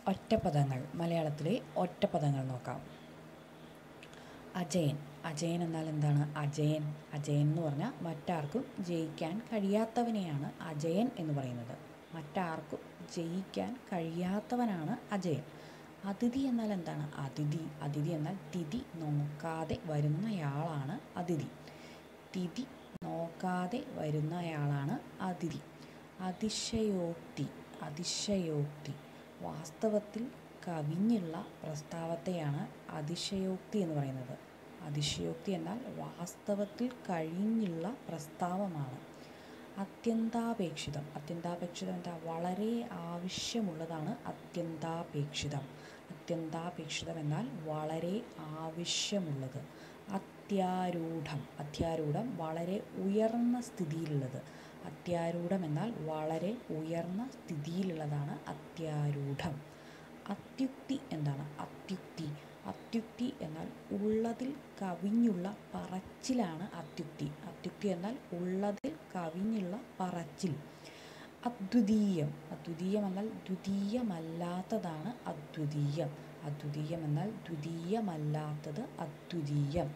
ഒറ്റപ്പദങ്ങൾ മലയാളത്തിലെ ഒറ്റപ്പദങ്ങൾ നോക്കാം അജയൻ അജയൻ എന്നാൽ എന്താണ് അജയൻ അജയൻ എന്ന് പറഞ്ഞാൽ മറ്റാർക്കും ജയിക്കാൻ കഴിയാത്തവനെയാണ് അജയൻ എന്ന് പറയുന്നത് മറ്റാർക്കും ജയിക്കാൻ കഴിയാത്തവനാണ് അജയൻ അതിഥി എന്നാൽ എന്താണ് അതിഥി അതിഥി എന്നാൽ തിഥി നോക്കാതെ വരുന്നയാളാണ് അതിഥി തിഥി നോക്കാതെ വരുന്നയാളാണ് അതിഥി അതിശയോക്തി അതിശയോക്തി വാസ്തവത്തിൽ കവിഞ്ഞുള്ള പ്രസ്താവത്തെയാണ് അതിശയോക്തി എന്ന് പറയുന്നത് അതിശയോക്തി എന്നാൽ വാസ്തവത്തിൽ കഴിഞ്ഞുള്ള പ്രസ്താവമാണ് അത്യന്താപേക്ഷിതം അത്യന്താപേക്ഷിതം എന്താ വളരെ ആവശ്യമുള്ളതാണ് അത്യന്താപേക്ഷിതം അത്യന്താപേക്ഷിതം എന്നാൽ വളരെ ആവശ്യമുള്ളത് അത്യാരൂഢം അത്യാരൂഢം വളരെ ഉയർന്ന സ്ഥിതിയിലുള്ളത് അത്യാരൂഢം എന്നാൽ വളരെ ഉയർന്ന സ്ഥിതിയിലുള്ളതാണ് അത്യാരൂഢം അത്യുക്തി എന്താണ് അത്യുക്തി അത്യുക്തി എന്നാൽ ഉള്ളതിൽ കവിഞ്ഞുള്ള പറച്ചിലാണ് അത്യുക്തി അത്യുക്തി എന്നാൽ ഉള്ളതിൽ കവിഞ്ഞുള്ള പറച്ചിൽ അദ്വിതീയം അദ്വിതീയം എന്നാൽ ദ്വിതീയമല്ലാത്തതാണ് അദ്വിതീയം അദ്വിതീയം എന്നാൽ ദ്വിതീയമല്ലാത്തത് അദ്വിതീയം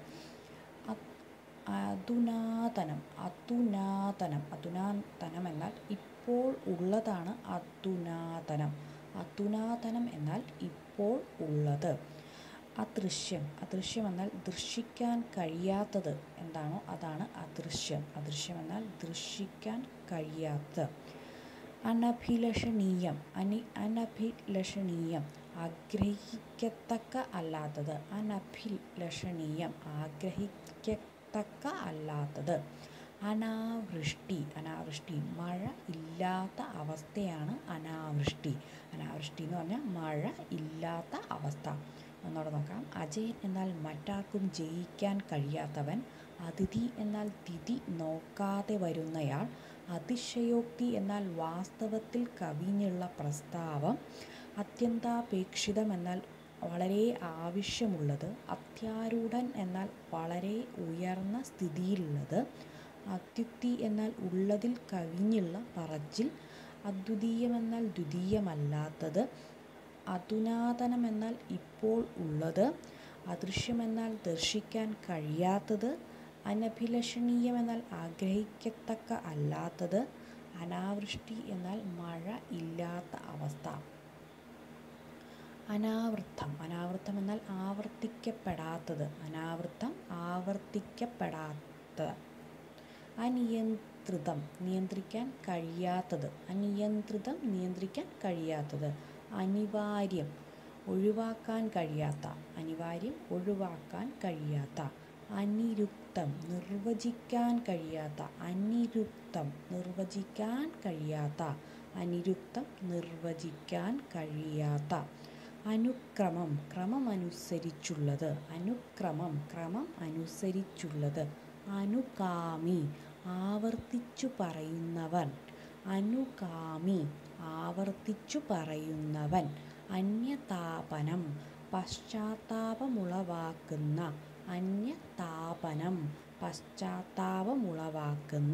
അതുനാതനം അതുനാതനം അതുനാതനം എന്നാൽ ഇപ്പോൾ ഉള്ളതാണ് അതുനാതനം അതുനാതനം എന്നാൽ ഇപ്പോൾ ഉള്ളത് അദൃശ്യം അദൃശ്യം എന്നാൽ ദൃശ്യിക്കാൻ കഴിയാത്തത് എന്താണോ അതാണ് അദൃശ്യം അദൃശ്യം എന്നാൽ ദൃശ്യിക്കാൻ കഴിയാത്ത അനഭിലഷണീയം അനി അനഭിലഷണീയം ആഗ്രഹിക്കത്തക്ക അല്ലാത്തത് അനഭിലഷണീയം ആഗ്രഹിക്കത്തക്ക അല്ലാത്തത് അനാവൃഷ്ടി അനാവൃഷ്ടി മഴ ഇല്ലാത്ത അവസ്ഥയാണ് അനാവൃഷ്ടി അനാവൃഷ്ടി എന്ന് പറഞ്ഞാൽ മഴ ഇല്ലാത്ത അവസ്ഥ ഒന്നുകൂടെ നോക്കാം അജയൻ എന്നാൽ മറ്റാർക്കും ജയിക്കാൻ കഴിയാത്തവൻ അതിഥി എന്നാൽ തിഥി നോക്കാതെ വരുന്നയാൾ അതിശയോക്തി എന്നാൽ വാസ്തവത്തിൽ കവിഞ്ഞുള്ള പ്രസ്താവം അത്യന്താപേക്ഷിതം എന്നാൽ വളരെ ആവശ്യമുള്ളത് അത്യാരൂഢൻ എന്നാൽ വളരെ ഉയർന്ന സ്ഥിതിയിലുള്ളത് അത്യുക്തി എന്നാൽ ഉള്ളതിൽ കവിഞ്ഞുള്ള പറച്ചിൽ അദ്വിതീയമെന്നാൽ ദ്വിതീയമല്ലാത്തത് അതുനാതനം എന്നാൽ ഇപ്പോൾ ഉള്ളത് അദൃശ്യമെന്നാൽ ദർശിക്കാൻ കഴിയാത്തത് അനഭിലഷണീയമെന്നാൽ ആഗ്രഹിക്കത്തക്ക അല്ലാത്തത് അനാവൃഷ്ടി എന്നാൽ മഴ ഇല്ലാത്ത അവസ്ഥ അനാവൃത്തം അനാവൃത്തം എന്നാൽ ആവർത്തിക്കപ്പെടാത്തത് അനാവൃത്തം ആവർത്തിക്കപ്പെടാത്ത അനിയന്ത്രിതം നിയന്ത്രിക്കാൻ കഴിയാത്തത് അനിയന്ത്രിതം നിയന്ത്രിക്കാൻ കഴിയാത്തത് അനിവാര്യം ഒഴിവാക്കാൻ കഴിയാത്ത അനിവാര്യം ഒഴിവാക്കാൻ കഴിയാത്ത അനിരുക്തം നിർവചിക്കാൻ കഴിയാത്ത അനിരുക്തം നിർവചിക്കാൻ കഴിയാത്ത അനിരുക്തം നിർവചിക്കാൻ കഴിയാത്ത അനുക്രമം ക്രമം അനുസരിച്ചുള്ളത് അനുക്രമം ക്രമം അനുസരിച്ചുള്ളത് അനുകാമി ആവർത്തിച്ചു പറയുന്നവൻ അനുകാമി ആവർത്തിച്ചു പറയുന്നവൻ അന്യതാപനം പശ്ചാത്താപമുളവാക്കുന്ന അന്യതാപനം പശ്ചാത്താപമുളവാക്കുന്ന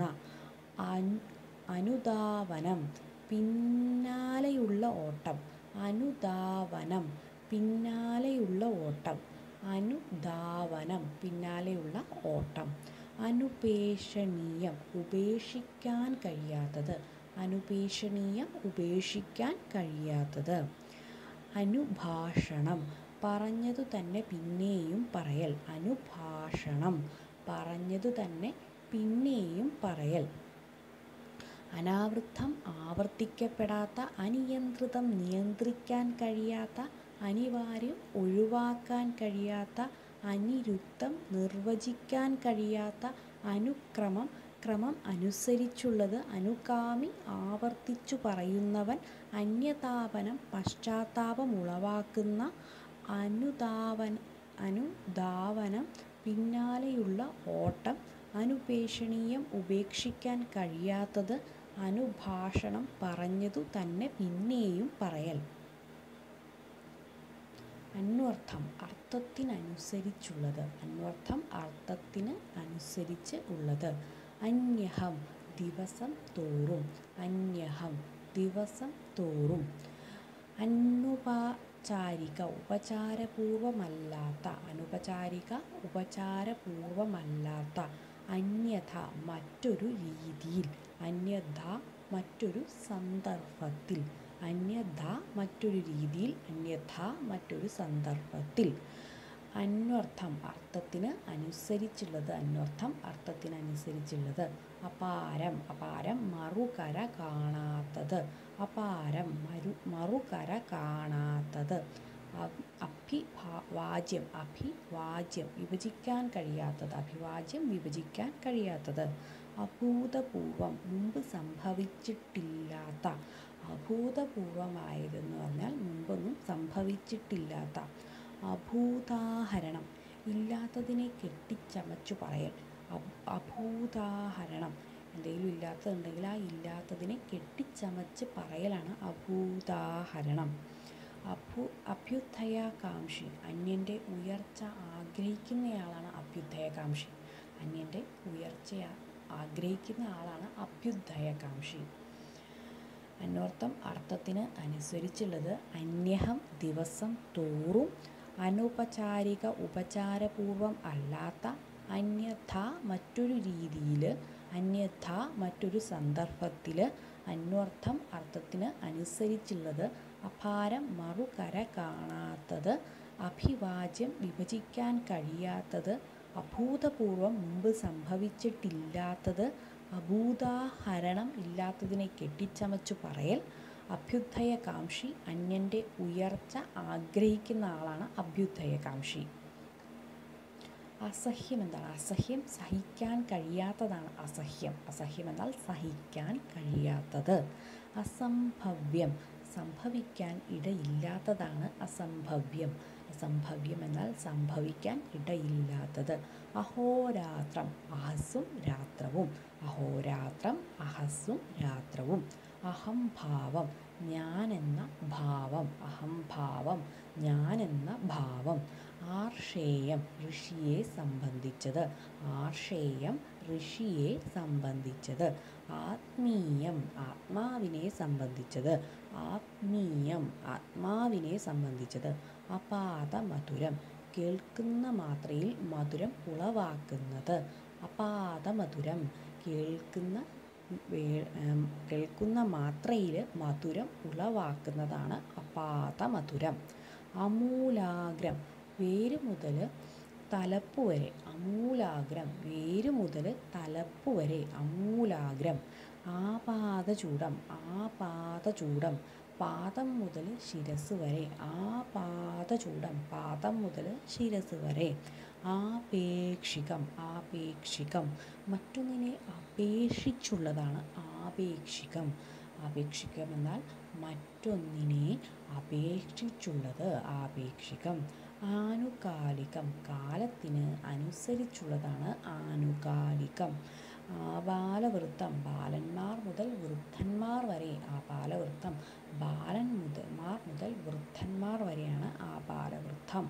അനുധാവനം പിന്നാലെയുള്ള ഓട്ടം അനുധാവനം പിന്നാലെയുള്ള ഓട്ടം അനുധാവനം പിന്നാലെയുള്ള ഓട്ടം അനുപേക്ഷണീയം ഉപേക്ഷിക്കാൻ കഴിയാത്തത് അനുപേക്ഷണീയം ഉപേക്ഷിക്കാൻ കഴിയാത്തത് അനുഭാഷണം പറഞ്ഞതു തന്നെ പിന്നെയും പറയൽ അനുഭാഷണം പറഞ്ഞതു തന്നെ പിന്നെയും പറയൽ അനാവൃത്തം ആവർത്തിക്കപ്പെടാത്ത അനിയന്ത്രിതം നിയന്ത്രിക്കാൻ കഴിയാത്ത അനിവാര്യം ഒഴിവാക്കാൻ കഴിയാത്ത അനിരുക്തം നിർവചിക്കാൻ കഴിയാത്ത അനുക്രമം ക്രമം അനുസരിച്ചുള്ളത് അനുകാമി ആവർത്തിച്ചു പറയുന്നവൻ അന്യതാപനം പശ്ചാത്താപമുളവാക്കുന്ന അനുധാവന അനുധാവനം പിന്നാലെയുള്ള ഓട്ടം അനുപേക്ഷണീയം ഉപേക്ഷിക്കാൻ കഴിയാത്തത് അനുഭാഷണം പറഞ്ഞതു തന്നെ പിന്നെയും പറയൽ അന്വർത്ഥം അർത്ഥത്തിനനുസരിച്ചുള്ളത് അന്വർത്ഥം അർത്ഥത്തിന് അനുസരിച്ച് ഉള്ളത് അന്യഹം ദിവസം തോറും അന്യഹം ദിവസം തോറും അന്നു അനൗപചാരിക ഉപചാരപൂർവമല്ലാത്ത അനൗപചാരിക ഉപചാരപൂർവമല്ലാത്ത അന്യഥ മറ്റൊരു രീതിയിൽ അന്യഥ മറ്റൊരു സന്ദർഭത്തിൽ അന്യഥ മറ്റൊരു രീതിയിൽ അന്യഥ മറ്റൊരു സന്ദർഭത്തിൽ അന്വർത്ഥം അർത്ഥത്തിന് അനുസരിച്ചുള്ളത് അന്വർത്ഥം അർത്ഥത്തിന് അനുസരിച്ചുള്ളത് അപാരം അപാരം മറുകര കാണാത്തത് അപാരം മരു മറുകര കാണാത്തത് അ- അഭിഭാ- വാജ്യം അഭിവാജ്യം വിഭജിക്കാൻ കഴിയാത്തത് അഭിവാജ്യം വിഭജിക്കാൻ കഴിയാത്തത് അഭൂതപൂർവം മുമ്പ് സംഭവിച്ചിട്ടില്ലാത്ത അഭൂതപൂർവമായതെന്ന് പറഞ്ഞാൽ മുമ്പൊന്നും സംഭവിച്ചിട്ടില്ലാത്ത അഭൂതാഹരണം ഇല്ലാത്തതിനെ കെട്ടിച്ചമച്ചു പറയൽ അഭ- അഭൂതാഹരണം എന്തെങ്കിലും ഇല്ലാത്തതുണ്ടെങ്കിൽ ആ ഇല്ലാത്തതിനെ കെട്ടിച്ചമച്ച് പറയലാണ് അഭൂതാഹരണം അഭു അഭ്യുദയകാംക്ഷി അന്യൻ്റെ ഉയർച്ച ആഗ്രഹിക്കുന്നയാളാണ് അഭ്യുദയകാംക്ഷി അന്യൻ്റെ ഉയർച്ച ആഗ്രഹിക്കുന്ന ആളാണ് അഭ്യുദയകാംക്ഷി അന്വർത്ഥം അർത്ഥത്തിന് അനുസരിച്ചുള്ളത് അന്യഹം ദിവസം തോറും അനൗപചാരിക ഉപചാരപൂർവം അല്ലാത്ത അന്യഥ മറ്റൊരു രീതിയിൽ അന്യഥ മറ്റൊരു സന്ദർഭത്തിൽ അന്വർത്ഥം അർത്ഥത്തിന് അനുസരിച്ചുള്ളത് അപാരം മറുകര കാണാത്തത് അഭിവാജ്യം വിഭജിക്കാൻ കഴിയാത്തത് അഭൂതപൂർവം മുമ്പ് സംഭവിച്ചിട്ടില്ലാത്തത് അഭൂതാഹരണം ഇല്ലാത്തതിനെ കെട്ടിച്ചമച്ചു പറയൽ അഭ്യുദയകാംക്ഷി അന്യൻ്റെ ഉയർച്ച ആഗ്രഹിക്കുന്ന ആളാണ് അഭ്യുദയകാംക്ഷി അസഹ്യം എന്താണ് അസഹ്യം സഹിക്കാൻ കഴിയാത്തതാണ് അസഹ്യം അസഹ്യം എന്നാൽ സഹിക്കാൻ കഴിയാത്തത് അസംഭവ്യം സംഭവിക്കാൻ ഇടയില്ലാത്തതാണ് അസംഭവ്യം അസംഭവ്യം എന്നാൽ സംഭവിക്കാൻ ഇടയില്ലാത്തത് അഹോരാത്രം അഹസ്സും രാത്രവും അഹോരാത്രം അഹസ്സും രാത്രവും അഹംഭാവം ഞാനെന്ന ഭാവം അഹംഭാവം ഞാനെന്ന ഭാവം ആർഷേയം ഋഷിയെ സംബന്ധിച്ചത് ആർഷേയം ഋഷിയെ സംബന്ധിച്ചത് ആത്മീയം ആത്മാവിനെ സംബന്ധിച്ചത് ആത്മീയം ആത്മാവിനെ സംബന്ധിച്ചത് അപാത മധുരം കേൾക്കുന്ന മാത്രയിൽ മധുരം ഉളവാക്കുന്നത് അപാത മധുരം കേൾക്കുന്ന വേ- ഉം, കേൾക്കുന്ന മാത്രയിൽ മധുരം ഉളവാക്കുന്നതാണ് അപാത മധുരം അമൂലാഗ്രം വേര് മുതൽ തലപ്പ് വരെ അമൂലാഗ്രം വേര് മുതൽ തലപ്പ് വരെ അമൂലാഗ്രം ആപാദചൂടം ആപാദചൂടം പാദം മുതൽ ശിരസ് വരെ ആപാദചൂടം പാദം മുതൽ ശിരസ് വരെ ആപേക്ഷികം ആപേക്ഷികം മറ്റൊന്നിനെ അപേക്ഷിച്ചുള്ളതാണ് ആപേക്ഷികം ആപേക്ഷികം എന്നാൽ മറ്റൊന്നിനെ അപേക്ഷിച്ചുള്ളത് ആപേക്ഷികം ആനുകാലികം കാലത്തിന് അനുസരിച്ചുള്ളതാണ് ആനുകാലികം ആബാലവൃത്തം ബാലന്മാർ മുതൽ വൃദ്ധന്മാർ വരെ ആബാലവൃത്തം ബാലൻ മുതൽമാർ മുതൽ വൃദ്ധന്മാർ വരെയാണ് ആബാലവൃത്തം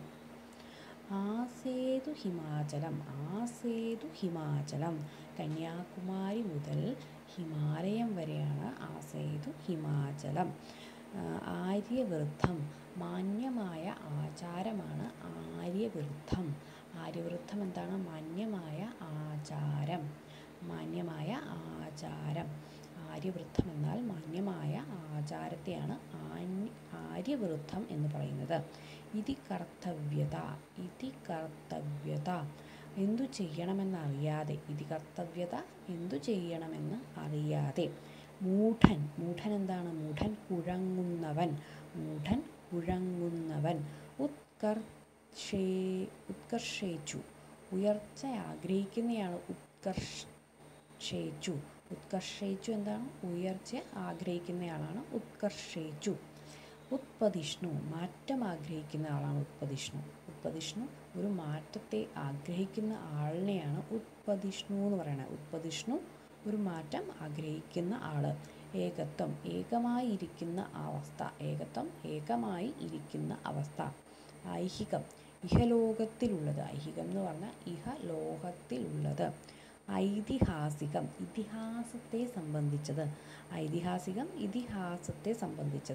ആസേതു ഹിമാചലം ആസേതു ഹിമാചലം കന്യാകുമാരി മുതൽ ഹിമാലയം വരെയാണ് ആസേതു ഹിമാചലം ആ, ആര്യവൃദ്ധം മാന്യമായ ആചാരമാണ് ആര്യവൃദ്ധം ആര്യവൃദ്ധം എന്താണ് മാന്യമായ ആചാരം മാന്യമായ ആചാരം ആര്യവൃദ്ധം എന്നാൽ മാന്യമായ ആചാരത്തെയാണ് ആന്യ ആര്യവൃദ്ധം എന്ന് പറയുന്നത് ഇതി കർത്തവ്യത ഇതി കർത്തവ്യത എന്തു ചെയ്യണമെന്നറിയാതെ ഇതി കർത്തവ്യത എന്തു ചെയ്യണമെന്ന് അറിയാതെ മൂഢൻ മൂഢൻ എന്താണ് മൂഢൻ കുഴങ്ങുന്നവൻ മൂഢൻ കുഴങ്ങുന്നവൻ ഉത്കർഷേ ഉത്കർഷേച്ചു ഉയർച്ച ആഗ്രഹിക്കുന്നയാൾ ഉത്കർഷേച്ചു ഉത്കർഷേച്ചു എന്താണ് ഉയർച്ച ആഗ്രഹിക്കുന്നയാളാണ് ഉത്കർഷേച്ചു ഉത്പതിഷ്ണു മാറ്റം ആഗ്രഹിക്കുന്ന ആളാണ് ഉത്പതിഷ്ണു ഉത്പതിഷ്ണു ഒരു മാറ്റത്തെ ആഗ്രഹിക്കുന്ന ആളിനെയാണ് ഉത്പതിഷ്ണു എന്ന് പറയുന്നത് ഉത്പതിഷ്ണു ഒരു മാറ്റം ആഗ്രഹിക്കുന്ന ആള് ഏകത്വം ഏകമായി ഇരിക്കുന്ന അവസ്ഥ ഏകത്വം ഏകമായി ഇരിക്കുന്ന അവസ്ഥ ഐഹികം ഇഹലോകത്തിലുള്ളത് ഐഹികം എന്ന് പറഞ്ഞാൽ ഇഹലോകത്തിലുള്ളത് ഐതിഹാസികം ഇതിഹാസത്തെ സംബന്ധിച്ചത് ഐതിഹാസികം ഇതിഹാസത്തെ സംബന്ധിച്ചത്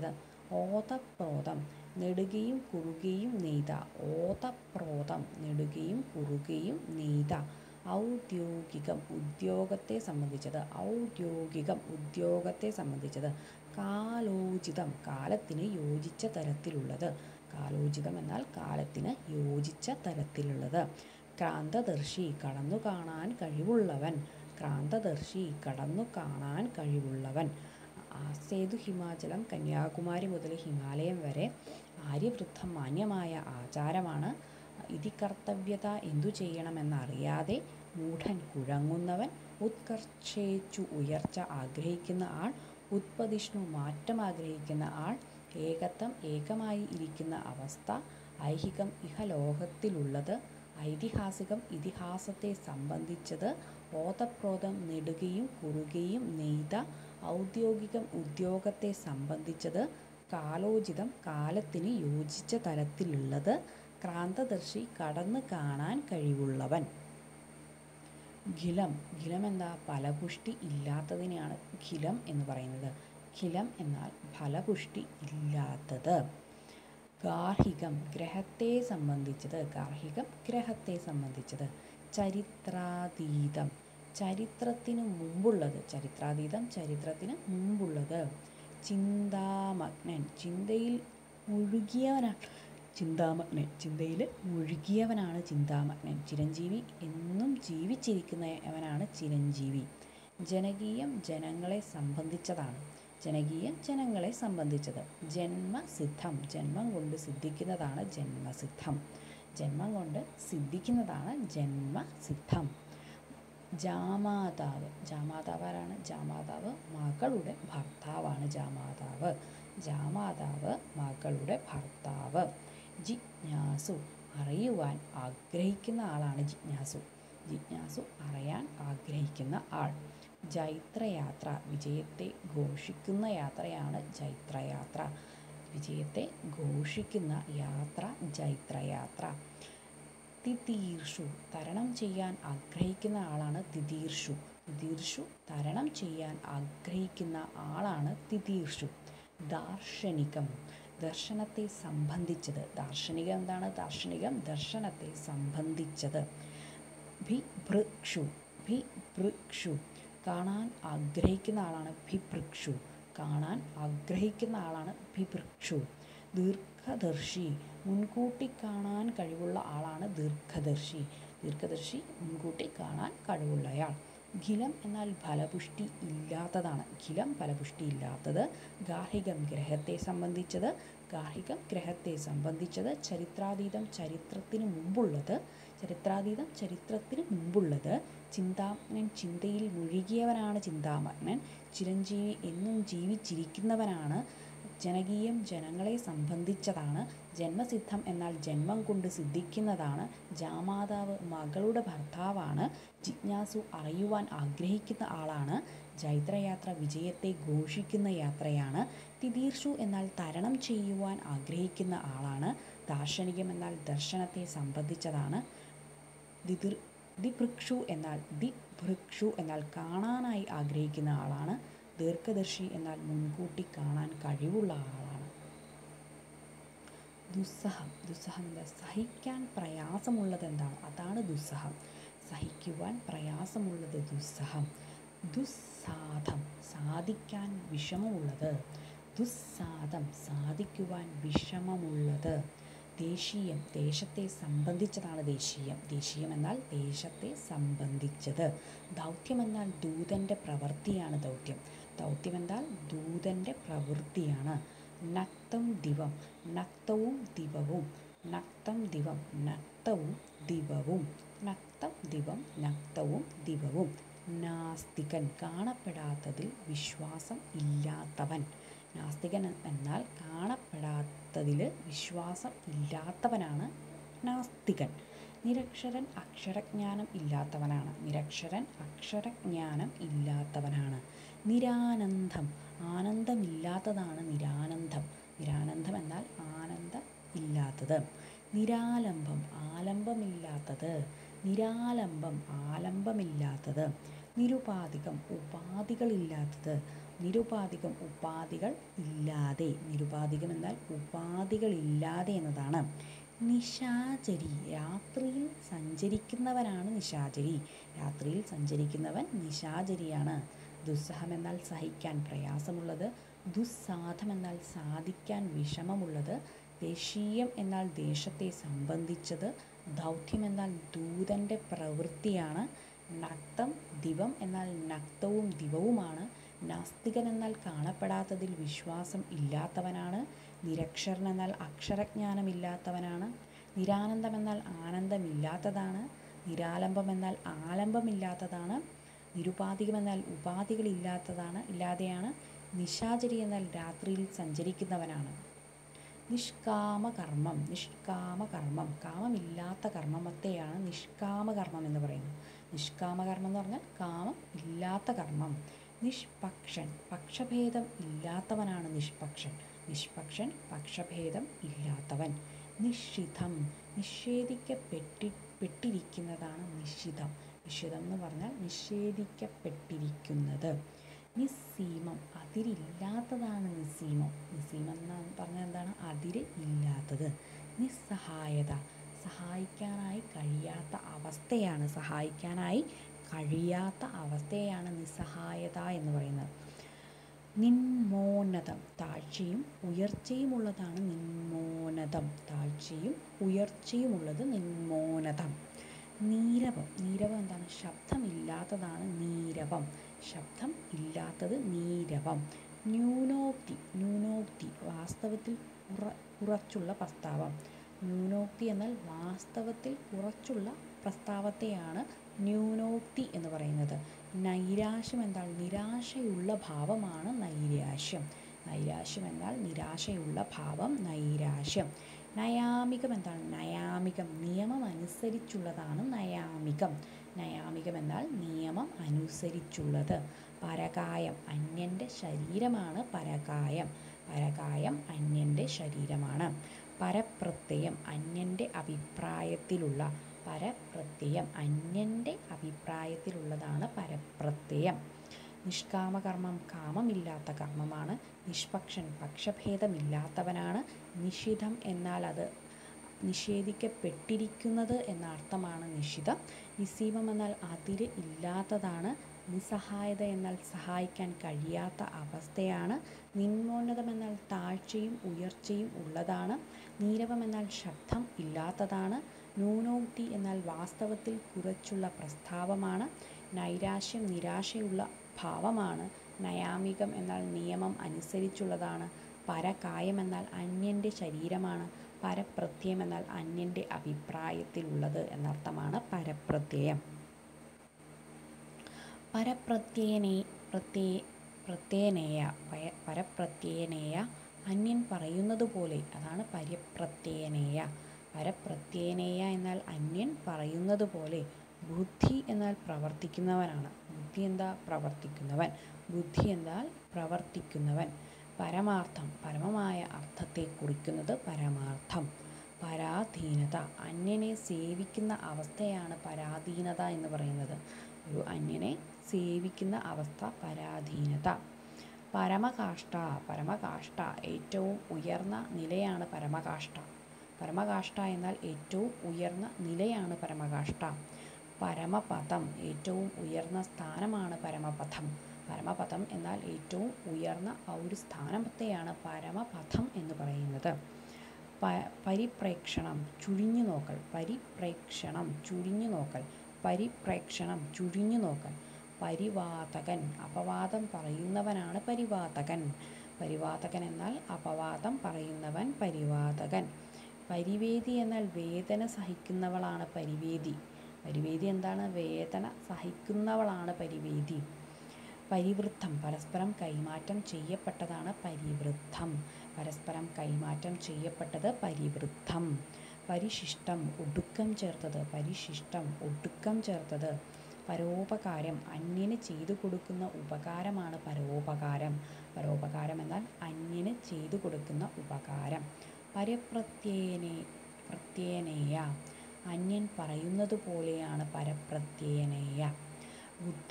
ഓതപ്രോതം നെടുകയും കുറുകയും നെയ്ത ഓതപ്രോതം നെടുകയും കുറുകയും നെയ്ത ഔദ്യോഗികം ഉദ്യോഗത്തെ സംബന്ധിച്ചത് ഔദ്യോഗികം ഉദ്യോഗത്തെ സംബന്ധിച്ചത് കാലോചിതം കാലത്തിന് യോജിച്ച തരത്തിലുള്ളത് കാലോചിതം എന്നാൽ കാലത്തിന് യോജിച്ച തരത്തിലുള്ളത് ക്രാന്തദർശി കടന്നു കാണാൻ കഴിവുള്ളവൻ ക്രാന്തദർശി കടന്നു കാണാൻ കഴിവുള്ളവൻ ആസേതു ഹിമാചലം കന്യാകുമാരി മുതൽ ഹിമാലയം വരെ ആര്യവൃദ്ധം മാന്യമായ ആചാരമാണ് ഇതി കർത്തവ്യത എന്തു ചെയ്യണമെന്നറിയാതെ മൂഢൻ കുഴങ്ങുന്നവൻ ഉത്കർഷേച്ചു ഉയർച്ച ആഗ്രഹിക്കുന്ന ആൾ ഉത്പതിഷ്ണു മാറ്റം ആഗ്രഹിക്കുന്ന ആൾ ഏകത്വം ഏകമായി ഇരിക്കുന്ന അവസ്ഥ ഐഹികം ഇഹലോകത്തിലുള്ളത് ഐതിഹാസികം ഇതിഹാസത്തെ സംബന്ധിച്ചത് ഓതപ്രോതം നെടുകയും കുറുകയും നെയ്ത ഔദ്യോഗികം ഉദ്യോഗത്തെ സംബന്ധിച്ചത് കാലോചിതം കാലത്തിന് യോജിച്ച തലത്തിലുള്ളത് ക്രാന്തദർശി കടന്നു കാണാൻ കഴിവുള്ളവൻ ഖിലം ഖിലം എന്താ ഫലപുഷ്ടി ഇല്ലാത്തതിനെയാണ് ഖിലം എന്ന് പറയുന്നത് ഖിലം എന്നാൽ ഫലപുഷ്ടി ഇല്ലാത്തത് ഗാർഹികം ഗ്രഹത്തെ സംബന്ധിച്ചത് ഗാർഹികം ഗ്രഹത്തെ സംബന്ധിച്ചത് ചരിത്രാതീതം ചരിത്രത്തിന് മുമ്പുള്ളത് ചരിത്രാതീതം ചരിത്രത്തിന് മുമ്പുള്ളത് ചിന്താമഗ്നൻ ചിന്തയിൽ മുഴുകിയവനാണ് ചിന്താമഗ്നൻ ചിന്തയിൽ മുഴുകിയവനാണ് ചിന്താമഗ്നൻ ചിരഞ്ജീവി എന്നും ജീവിച്ചിരിക്കുന്നവനാണ് ചിരഞ്ജീവി ജനകീയം ജനങ്ങളെ സംബന്ധിച്ചതാണ് ജനകീയം ജനങ്ങളെ സംബന്ധിച്ചത് ജന്മസിദ്ധം ജന്മം കൊണ്ട് സിദ്ധിക്കുന്നതാണ് ജന്മസിദ്ധം ജന്മം കൊണ്ട് സിദ്ധിക്കുന്നതാണ് ജന്മസിദ്ധം ജാമാതാവ് ജാമാതാവ് ആരാണ് ജാമാതാവ് മകളുടെ ഭർത്താവാണ് ജാമാതാവ് ജാമാതാവ് മകളുടെ ഭർത്താവ് ജിജ്ഞാസു അറിയുവാൻ ആഗ്രഹിക്കുന്ന ആളാണ് ജിജ്ഞാസു ജിജ്ഞാസു അറിയാൻ ആഗ്രഹിക്കുന്ന ആൾ ജൈത്രയാത്ര വിജയത്തെ ഘോഷിക്കുന്ന യാത്രയാണ് ജൈത്രയാത്ര വിജയത്തെ ഘോഷിക്കുന്ന യാത്ര ജൈത്രയാത്ര തിതീർഷു തരണം ചെയ്യാൻ ആഗ്രഹിക്കുന്ന ആളാണ് തിതീർഷു തിതീർഷു തരണം ചെയ്യാൻ ആഗ്രഹിക്കുന്ന ആളാണ് തിതീർഷു ദാർശനികം ദർശനത്തെ സംബന്ധിച്ചത് ദാർശനികം എന്താണ് ദാർശനികം ദർശനത്തെ സംബന്ധിച്ചത് ഭിഭൃക്ഷു ഭിഭൃക്ഷു കാണാൻ ആഗ്രഹിക്കുന്ന ആളാണ് ഭിഭൃക്ഷു കാണാൻ ആഗ്രഹിക്കുന്ന ആളാണ് ഭിഭൃക്ഷു ദീർഘദർശി മുൻകൂട്ടി കാണാൻ കഴിവുള്ള ആളാണ് ദീർഘദർശി ദീർഘദർശി മുൻകൂട്ടി കാണാൻ കഴിവുള്ളയാൾ ഖിലം എന്നാൽ ഫലപുഷ്ടി ഇല്ലാത്തതാണ് ഖിലം ഫലപുഷ്ടി ഇല്ലാത്തത് ഗാർഹികം ഗ്രഹത്തെ സംബന്ധിച്ചത് ഗാർഹികം ഗ്രഹത്തെ സംബന്ധിച്ചത് ചരിത്രാതീതം ചരിത്രത്തിന് മുമ്പുള്ളത് ചരിത്രാതീതം ചരിത്രത്തിന് മുമ്പുള്ളത് ചിന്താമഗ്നൻ ചിന്തയിൽ മുഴുകിയവനാണ് ചിന്താമഗ്നൻ ചിരഞ്ജീവി എന്നും ജീവിച്ചിരിക്കുന്നവനാണ് ജനകീയം ജനങ്ങളെ സംബന്ധിച്ചതാണ് ജന്മസിദ്ധം എന്നാൽ ജന്മം കൊണ്ട് സിദ്ധിക്കുന്നതാണ് ജാമാതാവ് മകളുടെ ഭർത്താവാണ് ജിജ്ഞാസു അറിയുവാൻ ആഗ്രഹിക്കുന്ന ആളാണ് ജൈത്രയാത്ര വിജയത്തെ ഘോഷിക്കുന്ന യാത്രയാണ് തിതീർഷു എന്നാൽ തരണം ചെയ്യുവാൻ ആഗ്രഹിക്കുന്ന ആളാണ് ദാർശനികം എന്നാൽ ദർശനത്തെ സംബന്ധിച്ചതാണ് ദിതിർ ദിഭൃക്ഷു എന്നാൽ ദിഭൃക്ഷു എന്നാൽ കാണാനായി ആഗ്രഹിക്കുന്ന ആളാണ് ദീർഘദർശി എന്നാൽ മുൻകൂട്ടി കാണാൻ കഴിവുള്ള ആളാണ് ദുസ്സഹം ദുസ്സഹം എന്താ സഹിക്കാൻ പ്രയാസമുള്ളത് എന്താണ് അതാണ് ദുസ്സഹം സഹിക്കുവാൻ പ്രയാസമുള്ളത് ദുസ്സഹം ദുസ്സാധം സാധിക്കാൻ വിഷമമുള്ളത് ദുസ്സാധം സാധിക്കുവാൻ വിഷമമുള്ളത് ദേശീയം ദേശത്തെ സംബന്ധിച്ചതാണ് ദേശീയം ദേശീയം എന്നാൽ ദേശത്തെ സംബന്ധിച്ചത് ദൗത്യം എന്നാൽ ദൂതൻ്റെ പ്രവൃത്തിയാണ് ദൗത്യം ദൗത്യം എന്നാൽ ദൂതൻ്റെ പ്രവൃത്തിയാണ് നക്തം ദിവം നക്തവും ദിവവും നക്തം ദിവം നക്തവും ദിവവും നക്തം ദിവം നക്തവും ദിവവും നാസ്തികൻ കാണപ്പെടാത്തതിൽ വിശ്വാസം ഇല്ലാത്തവൻ നാസ്തികൻ എന്നാൽ കാണപ്പെടാത്തതിൽ വിശ്വാസം ഇല്ലാത്തവനാണ് നാസ്തികൻ നിരക്ഷരൻ അക്ഷരജ്ഞാനം ഇല്ലാത്തവനാണ് നിരക്ഷരൻ അക്ഷരജ്ഞാനം ഇല്ലാത്തവനാണ് നിരാനന്ദം ആനന്ദമില്ലാത്തതാണ് നിരാനന്ദം നിരാനന്ദം എന്നാൽ ആനന്ദം ഇല്ലാത്തത് നിരാലംബം ആലംബമില്ലാത്തത് നിരാലംബം ആലംബമില്ലാത്തത് നിരുപാധികം ഉപാധികളില്ലാത്തത് നിരുപാധികം ഉപാധികൾ ഇല്ലാതെ നിരുപാധികം എന്നാൽ ഉപാധികളില്ലാതെ എന്നതാണ് നിശാചരി രാത്രിയിൽ സഞ്ചരിക്കുന്നവനാണ് നിശാചരി രാത്രിയിൽ സഞ്ചരിക്കുന്നവൻ നിശാചരിയാണ് ദുസ്സഹം എന്നാൽ സഹിക്കാൻ പ്രയാസമുള്ളത് ദുസ്സാധം എന്നാൽ സാധിക്കാൻ വിഷമമുള്ളത് ദേശീയം എന്നാൽ ദേശത്തെ സംബന്ധിച്ചത് ദൗത്യം എന്നാൽ ദൂതൻ്റെ പ്രവൃത്തിയാണ് നക്തം ദിവം എന്നാൽ നക്തവും ദിവവുമാണ് നാസ്തികൻ എന്നാൽ കാണപ്പെടാത്തതിൽ വിശ്വാസം ഇല്ലാത്തവനാണ് നിരക്ഷരൻ എന്നാൽ അക്ഷരജ്ഞാനമില്ലാത്തവനാണ് നിരാനന്ദം എന്നാൽ ആനന്ദമില്ലാത്തതാണ് നിരാലംബം എന്നാൽ ആലംബമില്ലാത്തതാണ് നിരുപാധികം എന്നാൽ ഉപാധികളില്ലാത്തതാണ് ഇല്ലാതെയാണ് നിശാചരി എന്നാൽ രാത്രിയിൽ സഞ്ചരിക്കുന്നവനാണ് നിഷ്കാമകർമ്മം നിഷ്കാമകർമ്മം കാമമില്ലാത്ത കർമ്മത്തെയാണ് നിഷ്കാമകർമ്മം എന്ന് പറയുന്നത് നിഷ്കാമകർമ്മം എന്ന് പറഞ്ഞാൽ കാമം ഇല്ലാത്ത കർമ്മം നിഷ്പക്ഷൻ പക്ഷഭേദം ഇല്ലാത്തവനാണ് നിഷ്പക്ഷൻ നിഷ്പക്ഷൻ പക്ഷഭേദം ഇല്ലാത്തവൻ നിഷിതം നിഷേധിക്കപ്പെട്ടി പെട്ടിരിക്കുന്നതാണ് നിഷിതം നിഷിതം എന്ന് പറഞ്ഞാൽ നിഷേധിക്കപ്പെട്ടിരിക്കുന്നത് നിസ്സീമം അതിരില്ലാത്തതാണ് നിസ്സീമം നിസ്സീമം എന്ന് പറഞ്ഞാൽ എന്താണ് അതിര് ഇല്ലാത്തത് നിസ്സഹായത സഹായിക്കാനായി കഴിയാത്ത അവസ്ഥയാണ് സഹായിക്കാനായി കഴിയാത്ത അവസ്ഥയാണ് നിസ്സഹായത എന്ന് പറയുന്നത് നിന്മോന്നതം താഴ്ചയും ഉയർച്ചയുമുള്ളതാണ് നിന്മോന്നതം താഴ്ചയും ഉയർച്ചയുമുള്ളത് നിന്മോന്നതം നീരവം നീരവം എന്താണ് ശബ്ദമില്ലാത്തതാണ് നീരവം ശബ്ദം ഇല്ലാത്തത് നീരവം ന്യൂനോക്തി ന്യൂനോക്തി വാസ്തവത്തിൽ കുറ കുറച്ചുള്ള പ്രസ്താവം ന്യൂനോക്തി എന്നാൽ വാസ്തവത്തിൽ കുറച്ചുള്ള പ്രസ്താവത്തെയാണ് ന്യൂനോക്തി എന്ന് പറയുന്നത് നൈരാശ്യം എന്നാൽ നിരാശയുള്ള ഭാവമാണ് നൈരാശ്യം നൈരാശ്യം എന്നാൽ നിരാശയുള്ള ഭാവം നൈരാശ്യം നയാമികം എന്താണ് നയാമികം നിയമം അനുസരിച്ചുള്ളതാണ് നയാമികം നയാമികം എന്നാൽ നിയമം അനുസരിച്ചുള്ളത് പരകായം അന്യൻ്റെ ശരീരമാണ് പരകായം പരകായം അന്യൻ്റെ ശരീരമാണ് പരപ്രത്യയം അന്യൻ്റെ അഭിപ്രായത്തിലുള്ള പരപ്രത്യയം അന്യൻ്റെ അഭിപ്രായത്തിലുള്ളതാണ് പരപ്രത്യയം നിഷ്കാമകർമ്മം കാമമില്ലാത്ത കർമ്മമാണ് നിഷ്പക്ഷൻ പക്ഷഭേദമില്ലാത്തവനാണ് നിഷിതം എന്നാൽ അത് നിഷേധിക്കപ്പെട്ടിരിക്കുന്നത് എന്ന അർത്ഥമാണ് നിഷിതം നിസീമം എന്നാൽ അതിര് ഇല്ലാത്തതാണ് നിസ്സഹായത എന്നാൽ സഹായിക്കാൻ കഴിയാത്ത അവസ്ഥയാണ് നിന്മോന്നതം എന്നാൽ താഴ്ചയും ഉയർച്ചയും ഉള്ളതാണ് നീരവം എന്നാൽ ശബ്ദം ഇല്ലാത്തതാണ് ന്യൂനോക്തി എന്നാൽ വാസ്തവത്തിൽ കുറച്ചുള്ള പ്രസ്താവമാണ് നൈരാശ്യം നിരാശയുള്ള ഭാവമാണ് നയാമികം എന്നാൽ നിയമം അനുസരിച്ചുള്ളതാണ് പരകായം എന്നാൽ അന്യൻ്റെ ശരീരമാണ് പരപ്രത്യയം എന്നാൽ അന്യൻ്റെ അഭിപ്രായത്തിലുള്ളത് എന്നർത്ഥമാണ് പരപ്രത്യയം പരപ്രത്യയനേ പ്രത്യേ പ്രത്യയനേയ പയ പരപ്രത്യയനേയ അന്യൻ പറയുന്നത് പോലെ അതാണ് പരപ്രത്യയനേയ പരപ്രത്യയനേയ എന്നാൽ അന്യൻ പറയുന്നത് പോലെ ബുദ്ധി എന്നാൽ പ്രവർത്തിക്കുന്നവനാണ് ബുദ്ധി എന്താ പ്രവർത്തിക്കുന്നവൻ ബുദ്ധി എന്നാൽ പ്രവർത്തിക്കുന്നവൻ പരമാർത്ഥം പരമമായ അർത്ഥത്തെ കുറിക്കുന്നത് പരമാർത്ഥം പരാധീനത അന്യനെ സേവിക്കുന്ന അവസ്ഥയാണ് പരാധീനത എന്ന് പറയുന്നത് ഒരു അന്യനെ സേവിക്കുന്ന അവസ്ഥ പരാധീനത പരമകാഷ്ഠ പരമകാഷ്ഠ ഏറ്റവും ഉയർന്ന നിലയാണ് പരമകാഷ്ഠ പരമകാഷ്ഠ എന്നാൽ ഏറ്റവും ഉയർന്ന നിലയാണ് പരമകാഷ്ഠ പരമപദം ഏറ്റവും ഉയർന്ന സ്ഥാനമാണ് പരമപദം പരമപദം എന്നാൽ ഏറ്റവും ഉയർന്ന ആ ഒരു സ്ഥാനത്തെയാണ് പരമപദം എന്ന് പറയുന്നത് പ പരിപ്രേക്ഷണം ചുഴിഞ്ഞു നോക്കൽ പരിപ്രേക്ഷണം ചുഴിഞ്ഞു നോക്കൽ പരിപ്രേക്ഷണം ചുഴിഞ്ഞു നോക്കൽ പരിവാതകൻ അപവാദം പറയുന്നവനാണ് പരിവാതകൻ പരിവാതകൻ എന്നാൽ അപവാദം പറയുന്നവൻ പരിവാതകൻ പരിവേദി എന്നാൽ വേദന സഹിക്കുന്നവളാണ് പരിവേദി പരിവേദി എന്താണ് വേദന സഹിക്കുന്നവളാണ് പരിവേദി പരിവൃത്തം പരസ്പരം കൈമാറ്റം ചെയ്യപ്പെട്ടതാണ് പരിവൃത്തം പരസ്പരം കൈമാറ്റം ചെയ്യപ്പെട്ടത് പരിവൃത്തം പരിശിഷ്ടം ഒടുക്കം ചേർത്തത് പരിശിഷ്ടം ഒടുക്കം ചേർത്തത് പരോപകാരം അന്യന് ചെയ്തു കൊടുക്കുന്ന ഉപകാരമാണ് പരോപകാരം പരോപകാരം എന്നാൽ അന്യന് ചെയ്തു കൊടുക്കുന്ന ഉപകാരം പരപ്രത്യേനെ പ്രത്യേനേയ അന്യൻ പറയുന്നത് പോലെയാണ് പരപ്രത്യേനേയ ബുദ്ധി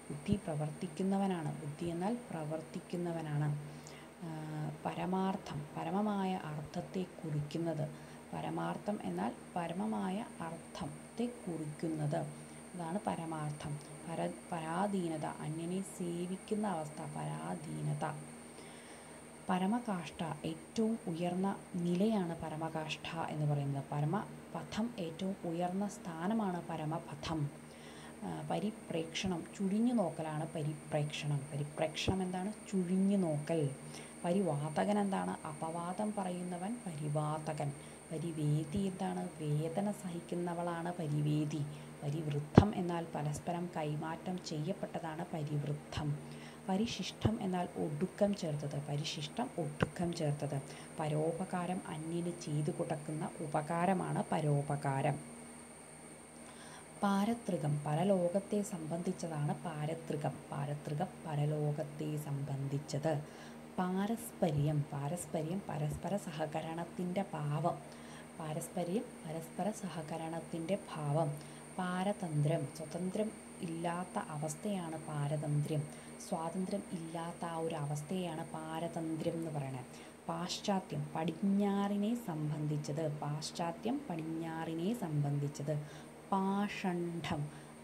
ബുദ്ധി പ്രവർത്തിക്കുന്നവനാണ് ബുദ്ധി എന്നാൽ പ്രവർത്തിക്കുന്നവനാണ് ആ, പരമാർത്ഥം പരമമായ അർത്ഥത്തെ കുറിക്കുന്നത് പരമാർത്ഥം എന്നാൽ പരമമായ അർത്ഥത്തെ കുറിക്കുന്നത് അതാണ് പരമാർത്ഥം പര പരാധീനത അന്യനെ സേവിക്കുന്ന അവസ്ഥ പരാധീനത പരമകാഷ്ഠ ഏറ്റവും ഉയർന്ന നിലയാണ് പരമകാഷ്ഠ എന്ന് പറയുന്നത് പരമപഥം ഏറ്റവും ഉയർന്ന സ്ഥാനമാണ് പരമപഥം ആ, പരിപ്രേക്ഷണം ചുഴിഞ്ഞു നോക്കലാണ് പരിപ്രേക്ഷണം പരിപ്രേക്ഷണം എന്താണ് ചുഴിഞ്ഞു നോക്കൽ പരിവാതകൻ എന്താണ് അപവാദം പറയുന്നവൻ പരിവാതകൻ പരിവേദി എന്താണ് വേദന സഹിക്കുന്നവളാണ് പരിവേദി പരിവൃദ്ധം എന്നാൽ പരസ്പരം കൈമാറ്റം ചെയ്യപ്പെട്ടതാണ് പരിവൃദ്ധം പരിശിഷ്ടം എന്നാൽ ഒടുക്കം ചേർത്തത് പരിശിഷ്ടം ഒടുക്കം ചേർത്തത് പരോപകാരം അന്യന് ചെയ്തു കൊടുക്കുന്ന ഉപകാരമാണ് പരോപകാരം പാരത്രികം പരലോകത്തെ സംബന്ധിച്ചതാണ് പാരത്രികം പാരത്രികം പരലോകത്തെ സംബന്ധിച്ചത് പാരസ്പര്യം പാരസ്പര്യം പരസ്പര സഹകരണത്തിൻ്റെ ഭാവം പാരസ്പര്യം പരസ്പര സഹകരണത്തിൻ്റെ ഭാവം പാരതന്ത്ര്യം സ്വതന്ത്രം ഇല്ലാത്ത അവസ്ഥയാണ് പാരതന്ത്ര്യം സ്വാതന്ത്ര്യം ഇല്ലാത്ത ആ ഒരു അവസ്ഥയാണ് പാരതന്ത്ര്യം എന്ന് പറയുന്നത് പാശ്ചാത്യം പടിഞ്ഞാറിനെ സംബന്ധിച്ചത് പാശ്ചാത്യം പടിഞ്ഞാറിനെ സംബന്ധിച്ചത് പാഷണ്ഡം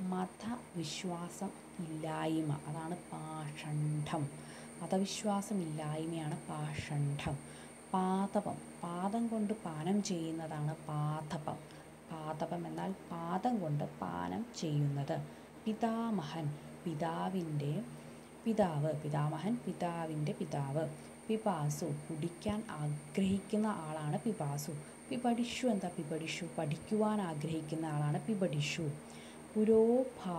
മതവിശ്വാസം ഇല്ലായ്മ അതാണ് പാഷണ്ഡം മതവിശ്വാസം ഇല്ലായ്മയാണ് പാഷണ്ഡം പാതപം പാദം കൊണ്ട് പാനം ചെയ്യുന്നതാണ് പാതപം പാതപം എന്നാൽ പാദം കൊണ്ട് പാനം ചെയ്യുന്നത് പിതാമഹൻ പിതാവിൻ്റെ പിതാവ് പിതാമഹൻ പിതാവിൻ്റെ പിതാവ് പിപാസു കുടിക്കാൻ ആഗ്രഹിക്കുന്ന ആളാണ് പിപാസു പിപടിഷു എന്താ പിപടിഷു പഠിക്കുവാൻ ആഗ്രഹിക്കുന്ന ആളാണ് പിപടിഷു പുരോഭാ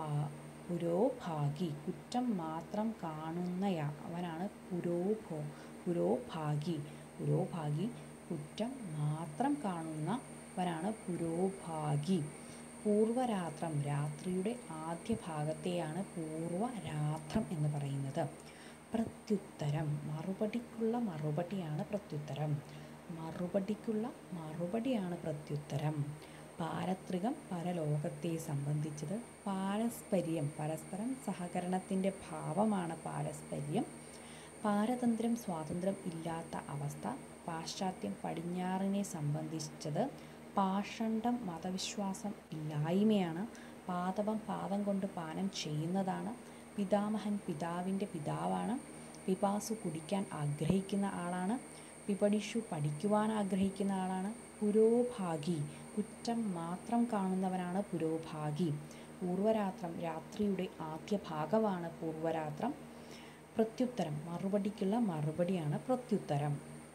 പുരോഭാഗി കുറ്റം മാത്രം കാണുന്നയാ അവനാണ് പുരോഭോ പുരോഭാഗി പുരോഭാഗി കുറ്റം മാത്രം കാണുന്നവനാണ് പുരോഭാഗി പൂർവരാത്രം രാത്രിയുടെ ആദ്യ ഭാഗത്തെയാണ് പൂർവരാത്രം എന്ന് പറയുന്നത് പ്രത്യുത്തരം മറുപടിക്കുള്ള മറുപടിയാണ് പ്രത്യുത്തരം മറുപടിക്കുള്ള മറുപടിയാണ് പ്രത്യുത്തരം പാരത്രികം പരലോകത്തെ സംബന്ധിച്ചത് പാരസ്പര്യം പരസ്പരം സഹകരണത്തിൻ്റെ ഭാവമാണ് പാരസ്പര്യം പാരതന്ത്ര്യം സ്വാതന്ത്ര്യം ഇല്ലാത്ത അവസ്ഥ പാശ്ചാത്യം പടിഞ്ഞാറിനെ സംബന്ധിച്ചത് പാഷണ്ഡം മതവിശ്വാസം ഇല്ലായ്മയാണ് പാതപം പാദം കൊണ്ട് പാനം ചെയ്യുന്നതാണ് പിതാമഹൻ പിതാവിൻ്റെ പിതാവാണ് പിപാസു കുടിക്കാൻ ആഗ്രഹിക്കുന്ന ആളാണ് പിപടിഷു പഠിക്കുവാൻ ആഗ്രഹിക്കുന്ന ആളാണ് പുരോഭാഗി കുറ്റം മാത്രം കാണുന്നവനാണ് പുരോഭാഗി പൂർവരാത്രം രാത്രിയുടെ ആദ്യ ഭാഗമാണ് പൂർവരാത്രം പ്രത്യുത്തരം മറുപടിക്കുള്ള മറുപടിയാണ് പ്രത്യുത്തരം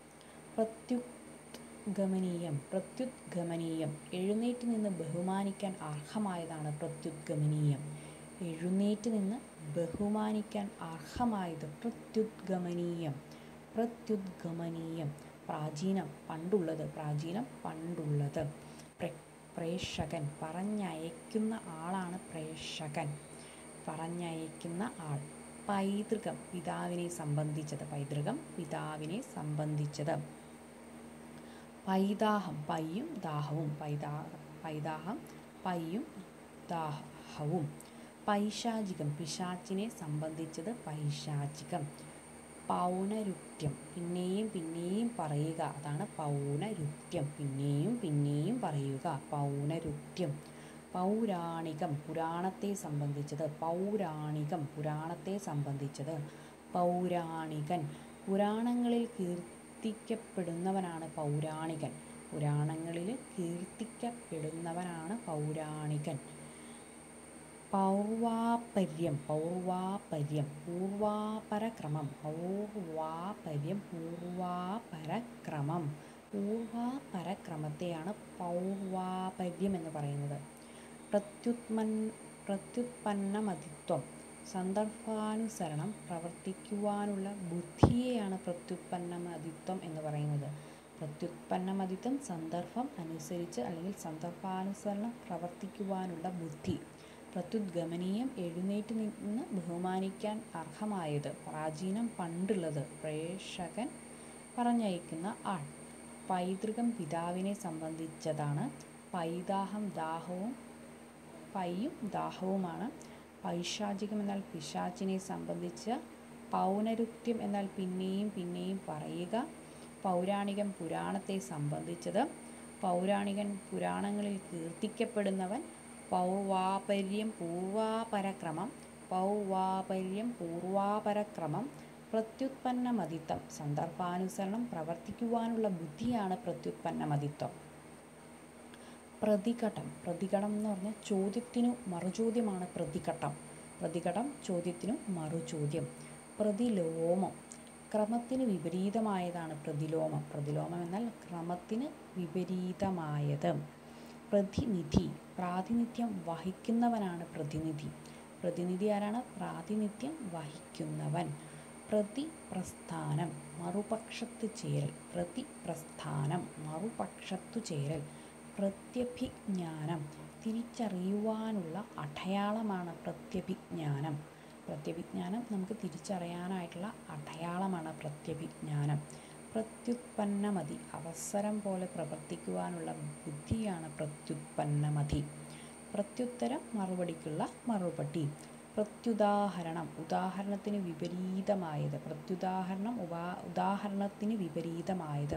പ്രത്യുത്ഗമനീയം പ്രത്യുത്ഗമനീയം എഴുന്നേറ്റ് നിന്ന് ബഹുമാനിക്കാൻ അർഹമായതാണ് പ്രത്യുത്ഗമനീയം എഴുന്നേറ്റ് നിന്ന് ബഹുമാനിക്കാൻ അർഹമായത് പ്രത്യുത്ഗമനീയം പ്രത്യുത്ഗമനീയം പ്രാചീനം പണ്ടുള്ളത് പ്രാചീനം പണ്ടുള്ളത് പ്ര- പ്രേക്ഷകൻ പറഞ്ഞയക്കുന്ന ആളാണ് പ്രേക്ഷകൻ പറഞ്ഞയക്കുന്ന ആൾ പൈതൃകം പിതാവിനെ സംബന്ധിച്ചത് പൈതൃകം പിതാവിനെ സംബന്ധിച്ചത് പൈതാഹം പയ്യും ദാഹവും പൈതാ പൈതാഹം പയ്യും ദാഹവും പൈശാചികം പിശാച്ചിനെ സംബന്ധിച്ചത് പൈശാചികം പൗനരുക്ത്യം പിന്നെയും പിന്നെയും പറയുക അതാണ് പൗനരുക്ത്യം പിന്നെയും പിന്നെയും പറയുക പൗനരുക്ത്യം പൗരാണികം പുരാണത്തെ സംബന്ധിച്ചത് പൗരാണികം പുരാണത്തെ സംബന്ധിച്ചത് പൗരാണികൻ പുരാണങ്ങളിൽ കീർത്തിക്കപ്പെടുന്നവനാണ് പൗരാണികൻ പുരാണങ്ങളിൽ കീർത്തിക്കപ്പെടുന്നവനാണ് പൗരാണികൻ പൗർവാപര്യം പൗർവാപര്യം പൂർവാപരക്രമം പൗർവാപര്യം പൂർവാപരക്രമം പൂർവാപരക്രമത്തെയാണ് പൗർവാപര്യം എന്ന് പറയുന്നത് പ്രത്യുത്മൻ പ്രത്യുത്പന്നമതിത്വം സന്ദർഭാനുസരണം പ്രവർത്തിക്കുവാനുള്ള ബുദ്ധിയെയാണ് പ്രത്യുത്പന്നമതിത്വം എന്ന് പറയുന്നത് പ്രത്യുത്പന്നമതിത്വം സന്ദർഭം അനുസരിച്ച് അല്ലെങ്കിൽ സന്ദർഭാനുസരണം പ്രവർത്തിക്കുവാനുള്ള ബുദ്ധി പ്രത്യുദ്ഗമനീയം എഴുന്നേറ്റ് നിന്ന് ബഹുമാനിക്കാൻ അർഹമായത് പ്രാചീനം പണ്ടുള്ളത് പ്രേക്ഷകൻ പറഞ്ഞയക്കുന്ന ആൾ പൈതൃകം പിതാവിനെ സംബന്ധിച്ചതാണ് പൈതാഹം ദാഹവും പൈയും ദാഹവുമാണ് പൈശാചികം എന്നാൽ പിശാചിനെ സംബന്ധിച്ച് പൗനരുക്ത്യം എന്നാൽ പിന്നെയും പിന്നെയും പറയുക പൗരാണികം പുരാണത്തെ സംബന്ധിച്ചത് പൗരാണികൻ പുരാണങ്ങളിൽ കീർത്തിക്കപ്പെടുന്നവൻ പൗവാപര്യം പൂർവാപരക്രമം പൗവാപര്യം പൂർവാപരക്രമം പ്രത്യുത്പന്നമതിത്വം സന്ദർഭാനുസരണം പ്രവർത്തിക്കുവാനുള്ള ബുദ്ധിയാണ് പ്രത്യുത്പന്നമതിത്വം പ്രതിഘട്ടം പ്രതിഘടം എന്ന് പറഞ്ഞാൽ ചോദ്യത്തിനു മറുചോദ്യമാണ് പ്രതിഘട്ടം പ്രതിഘടം ചോദ്യത്തിനു മറുചോദ്യം പ്രതിലോമം ക്രമത്തിന് വിപരീതമായതാണ് പ്രതിലോമം പ്രതിലോമം എന്നാൽ ക്രമത്തിന് വിപരീതമായത് പ്രതിനിധി പ്രാതിനിധ്യം വഹിക്കുന്നവനാണ് പ്രതിനിധി പ്രതിനിധി ആരാണ് പ്രാതിനിധ്യം വഹിക്കുന്നവൻ പ്രതിപ്രസ്ഥാനം മറുപക്ഷത്ത് ചേരൽ പ്രതിപ്രസ്ഥാനം മറുപക്ഷത്തു ചേരൽ പ്രത്യഭിജ്ഞാനം തിരിച്ചറിയുവാനുള്ള അടയാളമാണ് പ്രത്യഭിജ്ഞാനം പ്രത്യഭിജ്ഞാനം നമുക്ക് തിരിച്ചറിയാനായിട്ടുള്ള അടയാളമാണ് പ്രത്യഭിജ്ഞാനം പ്രത്യുത്പന്നമതി അവസരം പോലെ പ്രവർത്തിക്കുവാനുള്ള ബുദ്ധിയാണ് പ്രത്യുത്പന്നമതി പ്രത്യുത്തരം മറുപടിക്കുള്ള മറുപടി പ്രത്യുദാഹരണം ഉദാഹരണത്തിന് വിപരീതമായത് പ്രത്യുദാഹരണം ഉപാ ഉദാഹരണത്തിന് വിപരീതമായത്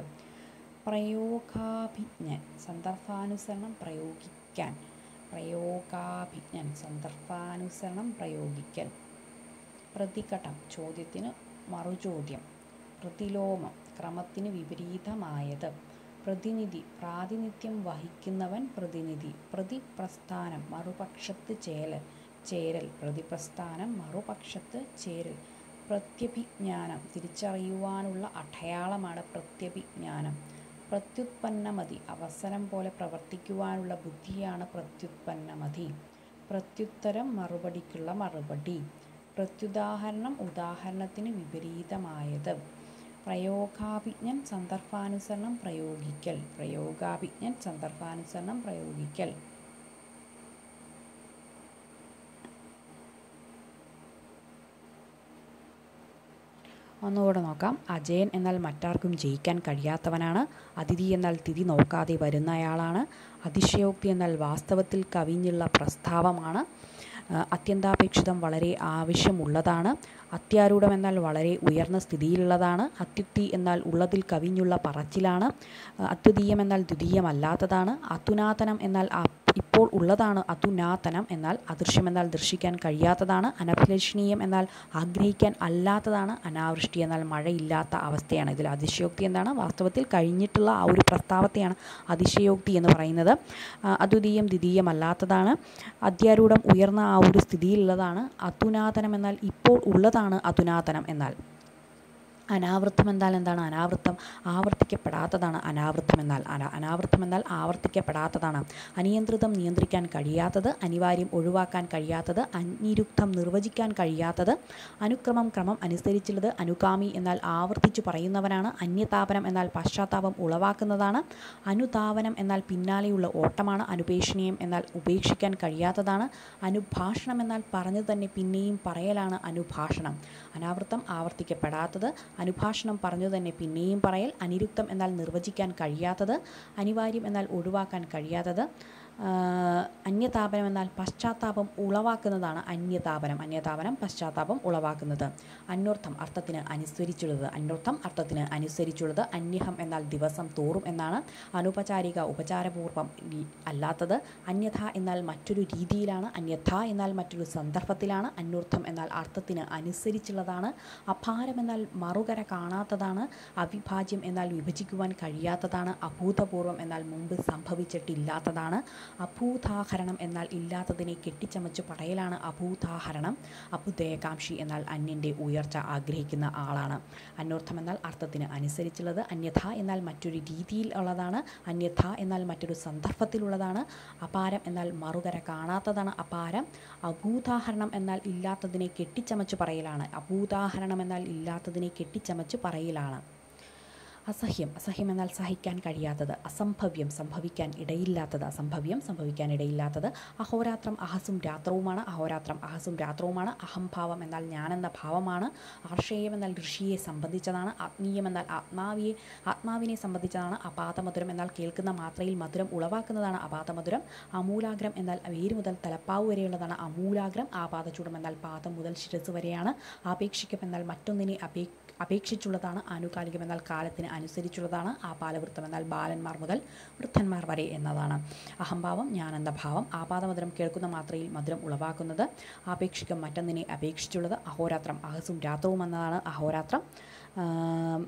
പ്രയോഗാഭിജ്ഞൻ സന്ദർഭാനുസരണം പ്രയോഗിക്കാൻ പ്രയോഗാഭിജ്ഞൻ സന്ദർഭാനുസരണം പ്രയോഗിക്കൽ പ്രതിഘട്ടം ചോദ്യത്തിന് മറുചോദ്യം പ്രതിലോമം ക്രമത്തിന് വിപരീതമായത് പ്രതിനിധി പ്രാതിനിധ്യം വഹിക്കുന്നവൻ പ്രതിനിധി പ്രതിപ്രസ്ഥാനം മറുപക്ഷത്ത് ചേരൽ ചേരൽ പ്രതിപ്രസ്ഥാനം മറുപക്ഷത്ത് ചേരൽ പ്രത്യഭിജ്ഞാനം തിരിച്ചറിയുവാനുള്ള അടയാളമാണ് പ്രത്യഭിജ്ഞാനം പ്രത്യുത്പന്നമതി അവസരം പോലെ പ്രവർത്തിക്കുവാനുള്ള ബുദ്ധിയാണ് പ്രത്യുത്പന്നമതി പ്രത്യുത്തരം മറുപടിക്കുള്ള മറുപടി പ്രത്യുദാഹരണം ഉദാഹരണത്തിന് വിപരീതമായത് പ്രയോഗാഭിജ്ഞൻ സന്ദർഭാനുസരണം പ്രയോഗിക്കൽ പ്രയോഗാഭിജ്ഞൻ സന്ദർഭാനുസരണം പ്രയോഗിക്കൽ ഒന്നുകൂടെ നോക്കാം അജയൻ എന്നാൽ മറ്റാർക്കും ജയിക്കാൻ കഴിയാത്തവനാണ് അതിഥി എന്നാൽ തിഥി നോക്കാതെ വരുന്നയാളാണ് അതിശയോക്തി എന്നാൽ വാസ്തവത്തിൽ കവിഞ്ഞുള്ള പ്രസ്താവമാണ് ആ, അത്യന്താപേക്ഷിതം വളരെ ആവശ്യമുള്ളതാണ് അത്യാരൂഢം എന്നാൽ വളരെ ഉയർന്ന സ്ഥിതിയിലുള്ളതാണ് അത്യുക്തി എന്നാൽ ഉള്ളതിൽ കവിഞ്ഞുള്ള പറച്ചിലാണ് ആ, അദ്വിതീയം എന്നാൽ ദ്വിതീയമല്ലാത്തതാണ് അത്തുനാതനം എന്നാൽ അ- ഇപ്പോൾ ഉള്ളതാണ് അതുനാതനം എന്നാൽ അദൃശ്യം എന്നാൽ ദർശിക്കാൻ കഴിയാത്തതാണ് അനഭിലഷണീയം എന്നാൽ ആഗ്രഹിക്കാൻ അല്ലാത്തതാണ് അനാവൃഷ്ടി എന്നാൽ മഴയില്ലാത്ത അവസ്ഥയാണ് ഇതിൽ അതിശയോക്തി എന്താണ് വാസ്തവത്തിൽ കഴിഞ്ഞിട്ടുള്ള ആ ഒരു പ്രസ്താവത്തെയാണ് അതിശയോക്തി എന്ന് പറയുന്നത് ആ, അദ്വിതീയം ദ്വിതീയമല്ലാത്തതാണ് അധ്യാരൂഢം ഉയർന്ന ആ ഒരു സ്ഥിതിയിലുള്ളതാണ് അതുനാതനം എന്നാൽ ഇപ്പോൾ ഉള്ളതാണ് അതുനാതനം എന്നാൽ അനാവൃത്തം എന്നാൽ എന്താണ് അനാവൃത്തം ആവർത്തിക്കപ്പെടാത്തതാണ് അനാവൃത്തം എന്നാൽ അന അനാവൃത്തം എന്നാൽ ആവർത്തിക്കപ്പെടാത്തതാണ് അനിയന്ത്രിതം നിയന്ത്രിക്കാൻ കഴിയാത്തത് അനിവാര്യം ഒഴിവാക്കാൻ കഴിയാത്തത് അനിരുക്തം നിർവചിക്കാൻ കഴിയാത്തത് അനുക്രമം ക്രമം അനുസരിച്ചുള്ളത് അനുഗാമി എന്നാൽ ആവർത്തിച്ചു പറയുന്നവനാണ് അന്യതാപനം എന്നാൽ പശ്ചാത്താപം ഉളവാക്കുന്നതാണ് അനുതാപനം എന്നാൽ പിന്നാലെയുള്ള ഓട്ടമാണ് അനുപേക്ഷണീയം എന്നാൽ ഉപേക്ഷിക്കാൻ കഴിയാത്തതാണ് അനുഭാഷണം എന്നാൽ പറഞ്ഞു തന്നെ പിന്നെയും പറയലാണ് അനുഭാഷണം അനാവൃത്തം ആവർത്തിക്കപ്പെടാത്തത് അനുഭാഷണം പറഞ്ഞു തന്നെ പിന്നെയും പറയൽ അനിരുക്തം എന്നാൽ നിർവചിക്കാൻ കഴിയാത്തത് അനിവാര്യം എന്നാൽ ഒഴിവാക്കാൻ കഴിയാത്തത് ആ, അന്യതാപനം എന്നാൽ പശ്ചാത്താപം ഉളവാക്കുന്നതാണ് അന്യതാപനം അന്യതാപനം പശ്ചാത്താപം ഉളവാക്കുന്നത് അന്വർത്ഥം അർത്ഥത്തിന് അനുസരിച്ചുള്ളത് അന്വർത്ഥം അർത്ഥത്തിന് അനുസരിച്ചുള്ളത് അന്യഹം എന്നാൽ ദിവസം തോറും എന്നാണ് അനൗപചാരിക ഉപചാരപൂർവം രീ- അല്ലാത്തത് അന്യഥ എന്നാൽ മറ്റൊരു രീതിയിലാണ് അന്യഥ എന്നാൽ മറ്റൊരു സന്ദർഭത്തിലാണ് അന്വർത്ഥം എന്നാൽ അർത്ഥത്തിന് അനുസരിച്ചുള്ളതാണ് അപാരം എന്നാൽ മറുകര കാണാത്തതാണ് അവിഭാജ്യം എന്നാൽ വിഭജിക്കുവാൻ കഴിയാത്തതാണ് അഭൂതപൂർവം എന്നാൽ മുമ്പ് സംഭവിച്ചിട്ടില്ലാത്തതാണ് അഭൂതാഹരണം എന്നാൽ ഇല്ലാത്തതിനെ കെട്ടിച്ചമച്ച് പറയലാണ് അഭൂതാഹരണം അഭുദേകാംക്ഷി എന്നാൽ അന്യൻ്റെ ഉയർച്ച ആഗ്രഹിക്കുന്ന ആളാണ് അന്വർത്ഥം എന്നാൽ അർത്ഥത്തിന് അനുസരിച്ചുള്ളത് അന്യഥ എന്നാൽ മറ്റൊരു രീതിയിൽ ഉള്ളതാണ് അന്യഥ എന്നാൽ മറ്റൊരു സന്ദർഭത്തിലുള്ളതാണ് അപാരം എന്നാൽ മറുകര കാണാത്തതാണ് അപാരം അഭൂതാഹരണം എന്നാൽ ഇല്ലാത്തതിനെ കെട്ടിച്ചമച്ച് പറയലാണ് അഭൂതാഹരണം എന്നാൽ ഇല്ലാത്തതിനെ കെട്ടിച്ചമച്ച് പറയലാണ് അസഹ്യം അസഹ്യം എന്നാൽ സഹിക്കാൻ കഴിയാത്തത് അസംഭവ്യം സംഭവിക്കാൻ ഇടയില്ലാത്തത് അസംഭവ്യം സംഭവിക്കാൻ ഇടയില്ലാത്തത് അഹോരാത്രം അഹസും രാത്രവുമാണ് അഹോരാത്രം അഹസും രാത്രവുമാണ് അഹംഭാവം എന്നാൽ ഞാനെന്ന ഭാവമാണ് ആർഷേയം എന്നാൽ ഋഷിയെ സംബന്ധിച്ചതാണ് ആത്മീയം എന്നാൽ ആത്മാവിയെ ആത്മാവിനെ സംബന്ധിച്ചതാണ് അപാതമധുരം എന്നാൽ കേൾക്കുന്ന മാത്രയിൽ മധുരം ഉളവാക്കുന്നതാണ് അപാതമധുരം അമൂലാഗ്രം എന്നാൽ വേര് മുതൽ തലപ്പാവ് വരെയുള്ളതാണ് അമൂലാഗ്രം ആപാതചൂടം എന്നാൽ പാദം മുതൽ ശിരസ് വരെയാണ് ആപേക്ഷികം എന്നാൽ മറ്റൊന്നിനെ അപേ അപേക്ഷിച്ചുള്ളതാണ് ആനുകാലികം എന്നാൽ കാലത്തിന് അനുസരിച്ചുള്ളതാണ് ആപാലവൃത്തം എന്നാൽ ബാലന്മാർ മുതൽ വൃദ്ധന്മാർ വരെ എന്നതാണ് അഹംഭാവം ഞാനെന്ന ഭാവം ആപാദമധുരം കേൾക്കുന്ന മാത്രയിൽ മധുരം ഉളവാക്കുന്നത് ആപേക്ഷികം മറ്റൊന്നിനെ അപേക്ഷിച്ചുള്ളത് അഹോരാത്രം അഹസും രാത്രവും എന്നതാണ് അഹോരാത്രം ആം,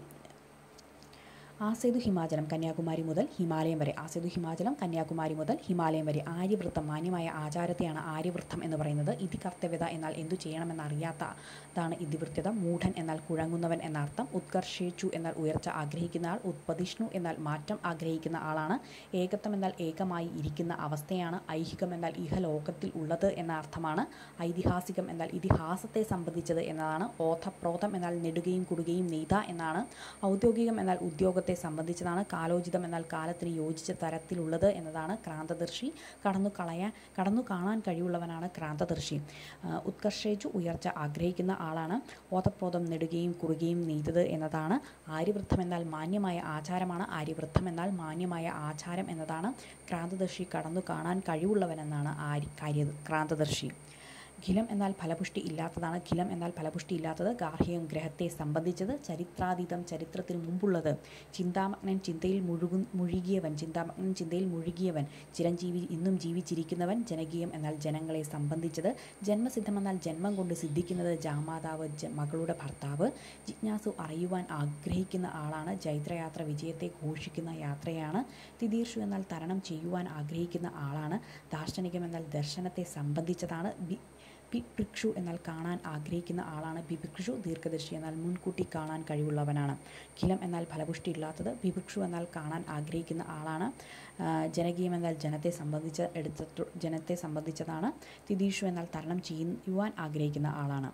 ആസേതു ഹിമാചലം കന്യാകുമാരി മുതൽ ഹിമാലയം വരെ ആസേതു ഹിമാചലം കന്യാകുമാരി മുതൽ ഹിമാലയം വരെ ആര്യവൃത്തം മാന്യമായ ആചാരത്തെയാണ് ആര്യവൃത്തം എന്ന് പറയുന്നത് ഇതി കർത്തവ്യത എന്നാൽ എന്തു ചെയ്യണമെന്ന് അറിയാത്തതാണ് ഇതിവൃത്യത മൂഢൻ എന്നാൽ കുഴങ്ങുന്നവൻ എന്നർത്ഥം ഉത്കർഷേച്ചു എന്നാൽ ഉയർച്ച ആഗ്രഹിക്കുന്ന ആൾ ഉത്പതിഷ്ണു എന്നാൽ മാറ്റം ആഗ്രഹിക്കുന്ന ആളാണ് ഏകത്വം എന്നാൽ ഏകമായി ഇരിക്കുന്ന അവസ്ഥയാണ് ഐഹികം എന്നാൽ ഇഹലോകത്തിൽ ഉള്ളത് എന്ന അർത്ഥമാണ് ഐതിഹാസികം എന്നാൽ ഇതിഹാസത്തെ സംബന്ധിച്ചത് എന്നതാണ് ഓഥപ്രോതം എന്നാൽ നെടുകയും കുടുകയും നെയ്ത എന്നാണ് ഔദ്യോഗികം എന്നാൽ ഉദ്യോഗത്തെ സംബന്ധിച്ചതാണ് കാലോചിതം എന്നാൽ കാലത്തിന് യോജിച്ച തരത്തിലുള്ളത് എന്നതാണ് ക്രാന്തദർശി കടന്നു കളയാൻ കടന്നു കാണാൻ കഴിവുള്ളവനാണ് ക്രാന്തദർശി ആ, ഉത്കർഷേച്ചു ഉയർച്ച ആഗ്രഹിക്കുന്ന ആളാണ് ഓതപ്രോതം നെടുകയും കുറുകയും നെയ്തത് എന്നതാണ് ആര്യവൃദ്ധം എന്നാൽ മാന്യമായ ആചാരമാണ് ആര്യവൃദ്ധം എന്നാൽ മാന്യമായ ആചാരം എന്നതാണ് ക്രാന്തദർശി കടന്നു കാണാൻ കഴിവുള്ളവനെന്നാണ് ആര്യ കാര്യ ക്രാന്തദർശി ഖിലം എന്നാൽ ഫലപുഷ്ടി ഇല്ലാത്തതാണ് ഖിലം എന്നാൽ ഫലപുഷ്ടി ഇല്ലാത്തത് ഗാർഹികം ഗ്രഹത്തെ സംബന്ധിച്ചത് ചരിത്രാതീതം ചരിത്രത്തിന് മുമ്പുള്ളത് ചിന്താമഗ്നൻ ചിന്തയിൽ മുഴുകു മുഴുകിയവൻ ചിന്താമഗ്നൻ ചിന്തയിൽ മുഴുകിയവൻ ചിരഞ്ജീവി ഇന്നും ജീവിച്ചിരിക്കുന്നവൻ ജനകീയം എന്നാൽ ജനങ്ങളെ സംബന്ധിച്ചത് ജന്മസിദ്ധം എന്നാൽ ജന്മം കൊണ്ട് സിദ്ധിക്കുന്നത് ജാമാതാവ് ജ മകളുടെ ഭർത്താവ് ജിജ്ഞാസു അറിയുവാൻ ആഗ്രഹിക്കുന്ന ആളാണ് ജൈത്രയാത്ര വിജയത്തെ ഘോഷിക്കുന്ന യാത്രയാണ് തിതീർഷു എന്നാൽ തരണം ചെയ്യുവാൻ ആഗ്രഹിക്കുന്ന ആളാണ് ദാർശനികം എന്നാൽ ദർശനത്തെ സംബന്ധിച്ചതാണ് ബി ബിഭിക്ഷു എന്നാൽ കാണാൻ ആഗ്രഹിക്കുന്ന ആളാണ് ബിഭിക്ഷു ദീർഘദർശി എന്നാൽ മുൻകൂട്ടി കാണാൻ കഴിവുള്ളവനാണ് ഖിലം എന്നാൽ ഫലപുഷ്ടി ഇല്ലാത്തത് ബിഭിക്ഷു എന്നാൽ കാണാൻ ആഗ്രഹിക്കുന്ന ആളാണ് ആ, ജനകീയം എന്നാൽ ജനത്തെ സംബന്ധിച്ച എടുത്ത ജനത്തെ സംബന്ധിച്ചതാണ് തിതീഷു എന്നാൽ തരണം ചെയ്യുവാൻ ആഗ്രഹിക്കുന്ന ആളാണ്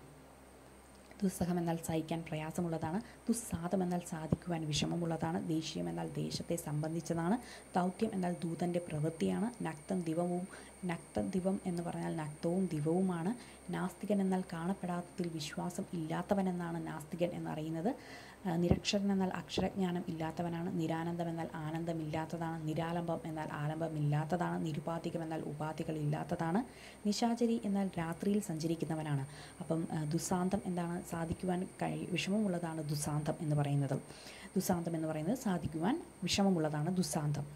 ദുസ്സഹം എന്നാൽ സഹിക്കാൻ പ്രയാസമുള്ളതാണ് ദുസ്സാദം എന്നാൽ സാധിക്കുവാൻ വിഷമമുള്ളതാണ് ദേഷ്യം എന്നാൽ ദേശത്തെ സംബന്ധിച്ചതാണ് ദൗത്യം എന്നാൽ ദൂതൻ്റെ പ്രവൃത്തിയാണ് നക്തം ദിവവും നക്തം ദിവം എന്ന് പറഞ്ഞാൽ നക്തവും ദിവവുമാണ് നാസ്തികൻ എന്നാൽ കാണപ്പെടാത്തതിൽ വിശ്വാസം ഇല്ലാത്തവനെന്നാണ് നാസ്തികൻ എന്നറിയുന്നത് ആ, നിരക്ഷരൻ എന്നാൽ അക്ഷരജ്ഞാനം ഇല്ലാത്തവനാണ് നിരാനന്ദം എന്നാൽ ആനന്ദമില്ലാത്തതാണ് നിരാലംബം എന്നാൽ ആലംബമില്ലാത്തതാണ് നിരുപാധികം എന്നാൽ ഉപാധികൾ ഇല്ലാത്തതാണ് നിശാചരി എന്നാൽ രാത്രിയിൽ സഞ്ചരിക്കുന്നവനാണ് അപ്പം ആ, ദുസ്സാന്തം എന്താണ് സാധിക്കുവാൻ കഴി വിഷമമുള്ളതാണ് ദുസ്സാന്തം എന്ന് പറയുന്നത് ദുസ്സാന്തം എന്ന് പറയുന്നത് സാധിക്കുവാൻ വിഷമമുള്ളതാണ് ദുസ്സാന്തം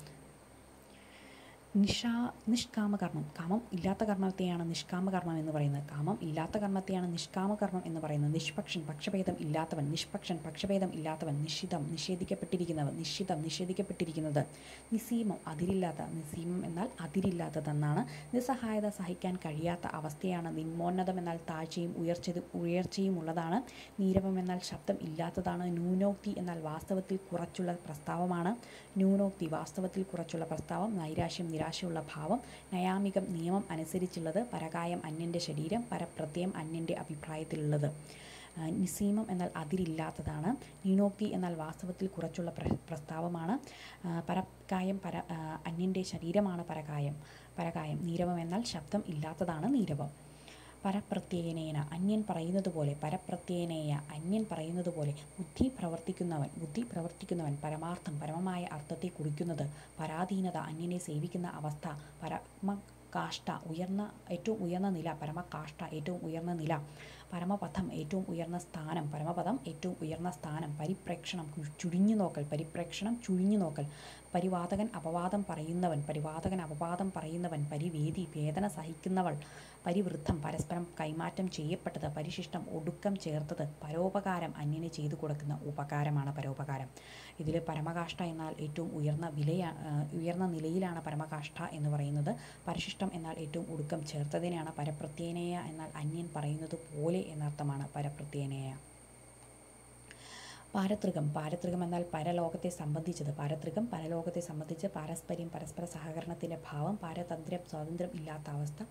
നിഷാ നിഷ്കാമകർമ്മം കാമം ഇല്ലാത്ത കർമ്മത്തെയാണ് നിഷ്കാമകർമ്മം എന്ന് പറയുന്നത് കാമം ഇല്ലാത്ത കർമ്മത്തെയാണ് നിഷ്കാമകർമ്മം എന്ന് പറയുന്നത് നിഷ്പക്ഷൻ പക്ഷഭേദം ഇല്ലാത്തവൻ നിഷ്പക്ഷൻ പക്ഷഭേദം ഇല്ലാത്തവൻ നിശ്ചിതം നിഷേധിക്കപ്പെട്ടിരിക്കുന്നവൻ നിശ്ചിതം നിഷേധിക്കപ്പെട്ടിരിക്കുന്നത് നിസീമം അതിരില്ലാത്ത നിസീമം എന്നാൽ അതിരില്ലാത്തതെന്നാണ് നിസ്സഹായത സഹിക്കാൻ കഴിയാത്ത അവസ്ഥയാണ് നിന്മോന്നതം എന്നാൽ താഴ്ചയും ഉയർച്ചയും ഉയർച്ചയും ഉള്ളതാണ് നീരവം എന്നാൽ ശബ്ദം ഇല്ലാത്തതാണ് ന്യൂനോക്തി എന്നാൽ വാസ്തവത്തിൽ കുറച്ചുള്ള പ്രസ്താവമാണ് ന്യൂനോക്തി വാസ്തവത്തിൽ കുറച്ചുള്ള പ്രസ്താവം നൈരാശ്യം നിരാശയുള്ള ഭാവം നയാമികം നിയമം അനുസരിച്ചുള്ളത് പരകായം അന്യൻ്റെ ശരീരം പരപ്രത്യയം അന്യൻ്റെ അഭിപ്രായത്തിലുള്ളത് ആ, നിസീമം എന്നാൽ അതിരില്ലാത്തതാണ് ന്യൂനോക്തി എന്നാൽ വാസ്തവത്തിൽ കുറച്ചുള്ള പ്ര പ്രസ്താവമാണ് ആ, പരകായം പര ആ, അന്യൻ്റെ ശരീരമാണ് പരകായം പരകായം നീരവം എന്നാൽ ശബ്ദം ഇല്ലാത്തതാണ് നീരവം പരപ്രത്യേനേന അന്യൻ പറയുന്നത് പോലെ പരപ്രത്യേനേയ അന്യൻ പറയുന്നത് പോലെ ബുദ്ധി പ്രവർത്തിക്കുന്നവൻ ബുദ്ധി പ്രവർത്തിക്കുന്നവൻ പരമാർത്ഥം പരമമായ അർത്ഥത്തെ കുറിക്കുന്നത് പരാധീനത അന്യനെ സേവിക്കുന്ന അവസ്ഥ പരമ കാഷ്ട ഉയർന്ന ഏറ്റവും ഉയർന്ന നില പരമകാഷ്ട ഏറ്റവും ഉയർന്ന നില പരമപഥം ഏറ്റവും ഉയർന്ന സ്ഥാനം പരമപദം ഏറ്റവും ഉയർന്ന സ്ഥാനം പരിപ്രേക്ഷണം കു- ചുഴിഞ്ഞു നോക്കൽ പരിപ്രേക്ഷണം ചുഴിഞ്ഞു നോക്കൽ പരിവാദകൻ അപവാദം പറയുന്നവൻ പരിവാദകൻ അപവാദം പറയുന്നവൻ പരിവേദി വേദന സഹിക്കുന്നവൾ പരിവൃദ്ധം പരസ്പരം കൈമാറ്റം ചെയ്യപ്പെട്ടത് പരിശിഷ്ടം ഒടുക്കം ചേർത്തത് പരോപകാരം അന്യന് ചെയ്തു കൊടുക്കുന്ന ഉപകാരമാണ് പരോപകാരം ഇതിൽ പരമകാഷ്ഠ എന്നാൽ ഏറ്റവും ഉയർന്ന വിലയാ ആ, ഉയർന്ന നിലയിലാണ് പരമകാഷ്ഠ എന്ന് പറയുന്നത് പരിശിഷ്ടം എന്നാൽ ഏറ്റവും ഒടുക്കം ചേർത്തതിനാണ് പരപ്രത്യേനേയ എന്നാൽ അന്യൻ പറയുന്നത് പോലെ എന്നർത്ഥമാണ് പരപ്രത്യേനേയ പാരത്രികം പാരത്രികം എന്നാൽ പരലോകത്തെ സംബന്ധിച്ചത് പാരത്രികം പരലോകത്തെ സംബന്ധിച്ച് പാരസ്പര്യം പരസ്പര സഹകരണത്തിൻ്റെ ഭാവം പാരതന്ത്ര്യം സ്വാതന്ത്ര്യം ഇല്ലാത്ത അവസ്ഥ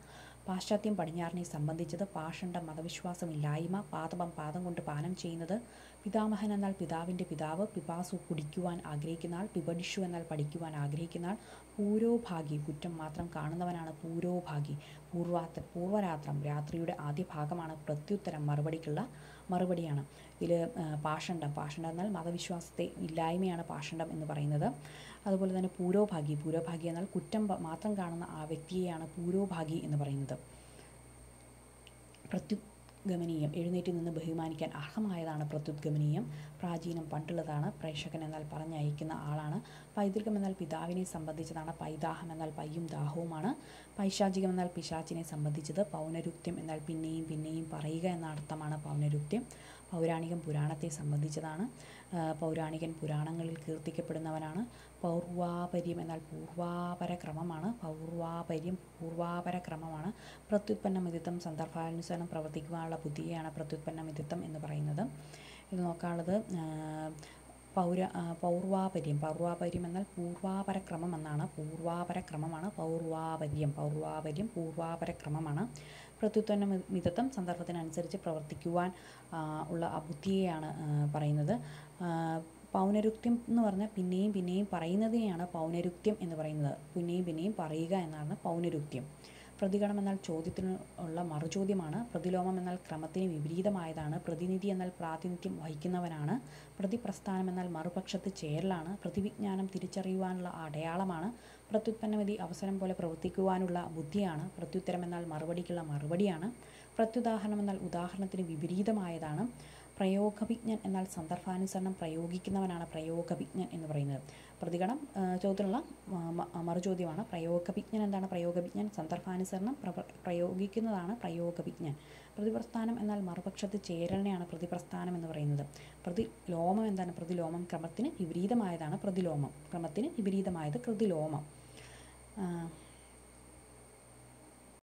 പാശ്ചാത്യം പടിഞ്ഞാറിനെ സംബന്ധിച്ചത് പാഷണ്ഡ മതവിശ്വാസമില്ലായ്മ പാതപം പാദം കൊണ്ട് പാനം ചെയ്യുന്നത് പിതാമഹൻ എന്നാൽ പിതാവിൻ്റെ പിതാവ് പിപാസു കുടിക്കുവാൻ ആഗ്രഹിക്കുന്ന ആൾ പിപടിഷു എന്നാൽ പഠിക്കുവാൻ ആഗ്രഹിക്കുന്ന ആൾ പൂരോഭാഗി കുറ്റം മാത്രം കാണുന്നവനാണ് പൂരോഭാഗി പൂർവാത്ര പൂർവരാത്രം രാത്രിയുടെ ആദ്യ ഭാഗമാണ് പ്രത്യുത്തരം മറുപടിക്കുള്ള മറുപടിയാണ് ഇതിൽ പാഷണ്ഡം പാഷണ്ഡം എന്നാൽ മതവിശ്വാസത്തെ ഇല്ലായ്മയാണ് പാഷണ്ഡം എന്ന് പറയുന്നത് അതുപോലെ തന്നെ പൂരോഭാഗി പൂരോഭാഗി എന്നാൽ കുറ്റം പ- മാത്രം കാണുന്ന ആ വ്യക്തിയെയാണ് പൂരോഭാഗി എന്ന് പറയുന്നത് പ്രത്യുഗമനീയം എഴുന്നേറ്റ് നിന്ന് ബഹുമാനിക്കാൻ അർഹമായതാണ് പ്രത്യുദ്ഗമനീയം പ്രാചീനം പണ്ടുള്ളതാണ് പ്രേക്ഷകൻ എന്നാൽ പറഞ്ഞയക്കുന്ന ആളാണ് പൈതൃകം എന്നാൽ പിതാവിനെ സംബന്ധിച്ചതാണ് പൈതാഹം എന്നാൽ പയ്യും ദാഹവുമാണ് പൈശാചികം എന്നാൽ പിശാചിനെ സംബന്ധിച്ചത് പൗനരുക്ത്യം എന്നാൽ പിന്നെയും പിന്നെയും പറയുക എന്ന അർത്ഥമാണ് പൗനരുക്ത്യം പൗരാണികം പുരാണത്തെ സംബന്ധിച്ചതാണ് ആ, പൗരാണികൻ പുരാണങ്ങളിൽ കീർത്തിക്കപ്പെടുന്നവനാണ് പൗർവാപര്യം എന്നാൽ പൂർവാപര ക്രമമാണ് പൗർവാപര്യം പൂർവാപര ക്രമമാണ് പ്രത്യുത്പന്നമിതിത്വം സന്ദർഭാനുസരണം പ്രവർത്തിക്കുവാനുള്ള ബുദ്ധിയെയാണ് പ്രത്യുത്പന്നമിതിത്വം എന്ന് പറയുന്നത് ഇത് നോക്കാനുള്ളത് ആ, പൗര ആ, പൗർവാപര്യം പൗർവാപര്യം എന്നാൽ പൂർവാപര ക്രമം എന്നാണ് പൂർവാപര ക്രമമാണ് പൗർവാപര്യം പൗർവാപര്യം പൂർവാപര ക്രമമാണ് പ്രത്യുത്പന്ന മി- മിതത്വം സന്ദർഭത്തിനനുസരിച്ച് പ്രവർത്തിക്കുവാൻ ആ, ഉള്ള ആ ബുദ്ധിയെയാണ് ആ, പറയുന്നത് ആ, പൗനരുക്ത്യം എന്ന് പറഞ്ഞാൽ പിന്നെയും പിന്നെയും പറയുന്നതിനെയാണ് പൗനരുക്ത്യം എന്ന് പറയുന്നത് പിന്നെയും പിന്നെയും പറയുക എന്നാണ് പൗനരുക്ത്യം പ്രതികരണം എന്നാൽ ചോദ്യത്തിന് ഉള്ള മറുചോദ്യമാണ് പ്രതിലോമം എന്നാൽ ക്രമത്തിന് വിപരീതമായതാണ് പ്രതിനിധി എന്നാൽ പ്രാതിനിധ്യം വഹിക്കുന്നവനാണ് പ്രതിപ്രസ്ഥാനം എന്നാൽ മറുപക്ഷത്ത് ചേരലാണ് പ്രതിവിജ്ഞാനം തിരിച്ചറിയുവാനുള്ള അടയാളമാണ് പ്രത്യുത്പന്നവിധി അവസരം പോലെ പ്രവർത്തിക്കുവാനുള്ള ബുദ്ധിയാണ് പ്രത്യുത്തരം എന്നാൽ മറുപടിക്കുള്ള മറുപടിയാണ് പ്രത്യുദാഹരണം എന്നാൽ ഉദാഹരണത്തിന് വിപരീതമായതാണ് പ്രയോഗവിജ്ഞൻ എന്നാൽ സന്ദർഭാനുസരണം പ്രയോഗിക്കുന്നവനാണ് പ്രയോഗവിജ്ഞൻ എന്ന് പറയുന്നത് പ്രതികരണം ആ, ചോദ്യത്തിനുള്ള ആ, മ- മറുചോദ്യമാണ് പ്രയോഗവിജ്ഞൻ എന്താണ് പ്രയോഗവിജ്ഞൻ സന്ദർഭാനുസരണം പ്രവ- പ്രയോഗിക്കുന്നതാണ് പ്രയോഗവിജ്ഞൻ പ്രതിപ്രസ്ഥാനം എന്നാൽ മറുപക്ഷത്ത് ചേരലിനെയാണ് പ്രതിപ്രസ്ഥാനം എന്ന് പറയുന്നത് പ്രതിലോമം എന്താണ് പ്രതിലോമം ക്രമത്തിന് വിപരീതമായതാണ് പ്രതിലോമം ക്രമത്തിന് വിപരീതമായത് പ്രതിലോമം ആ,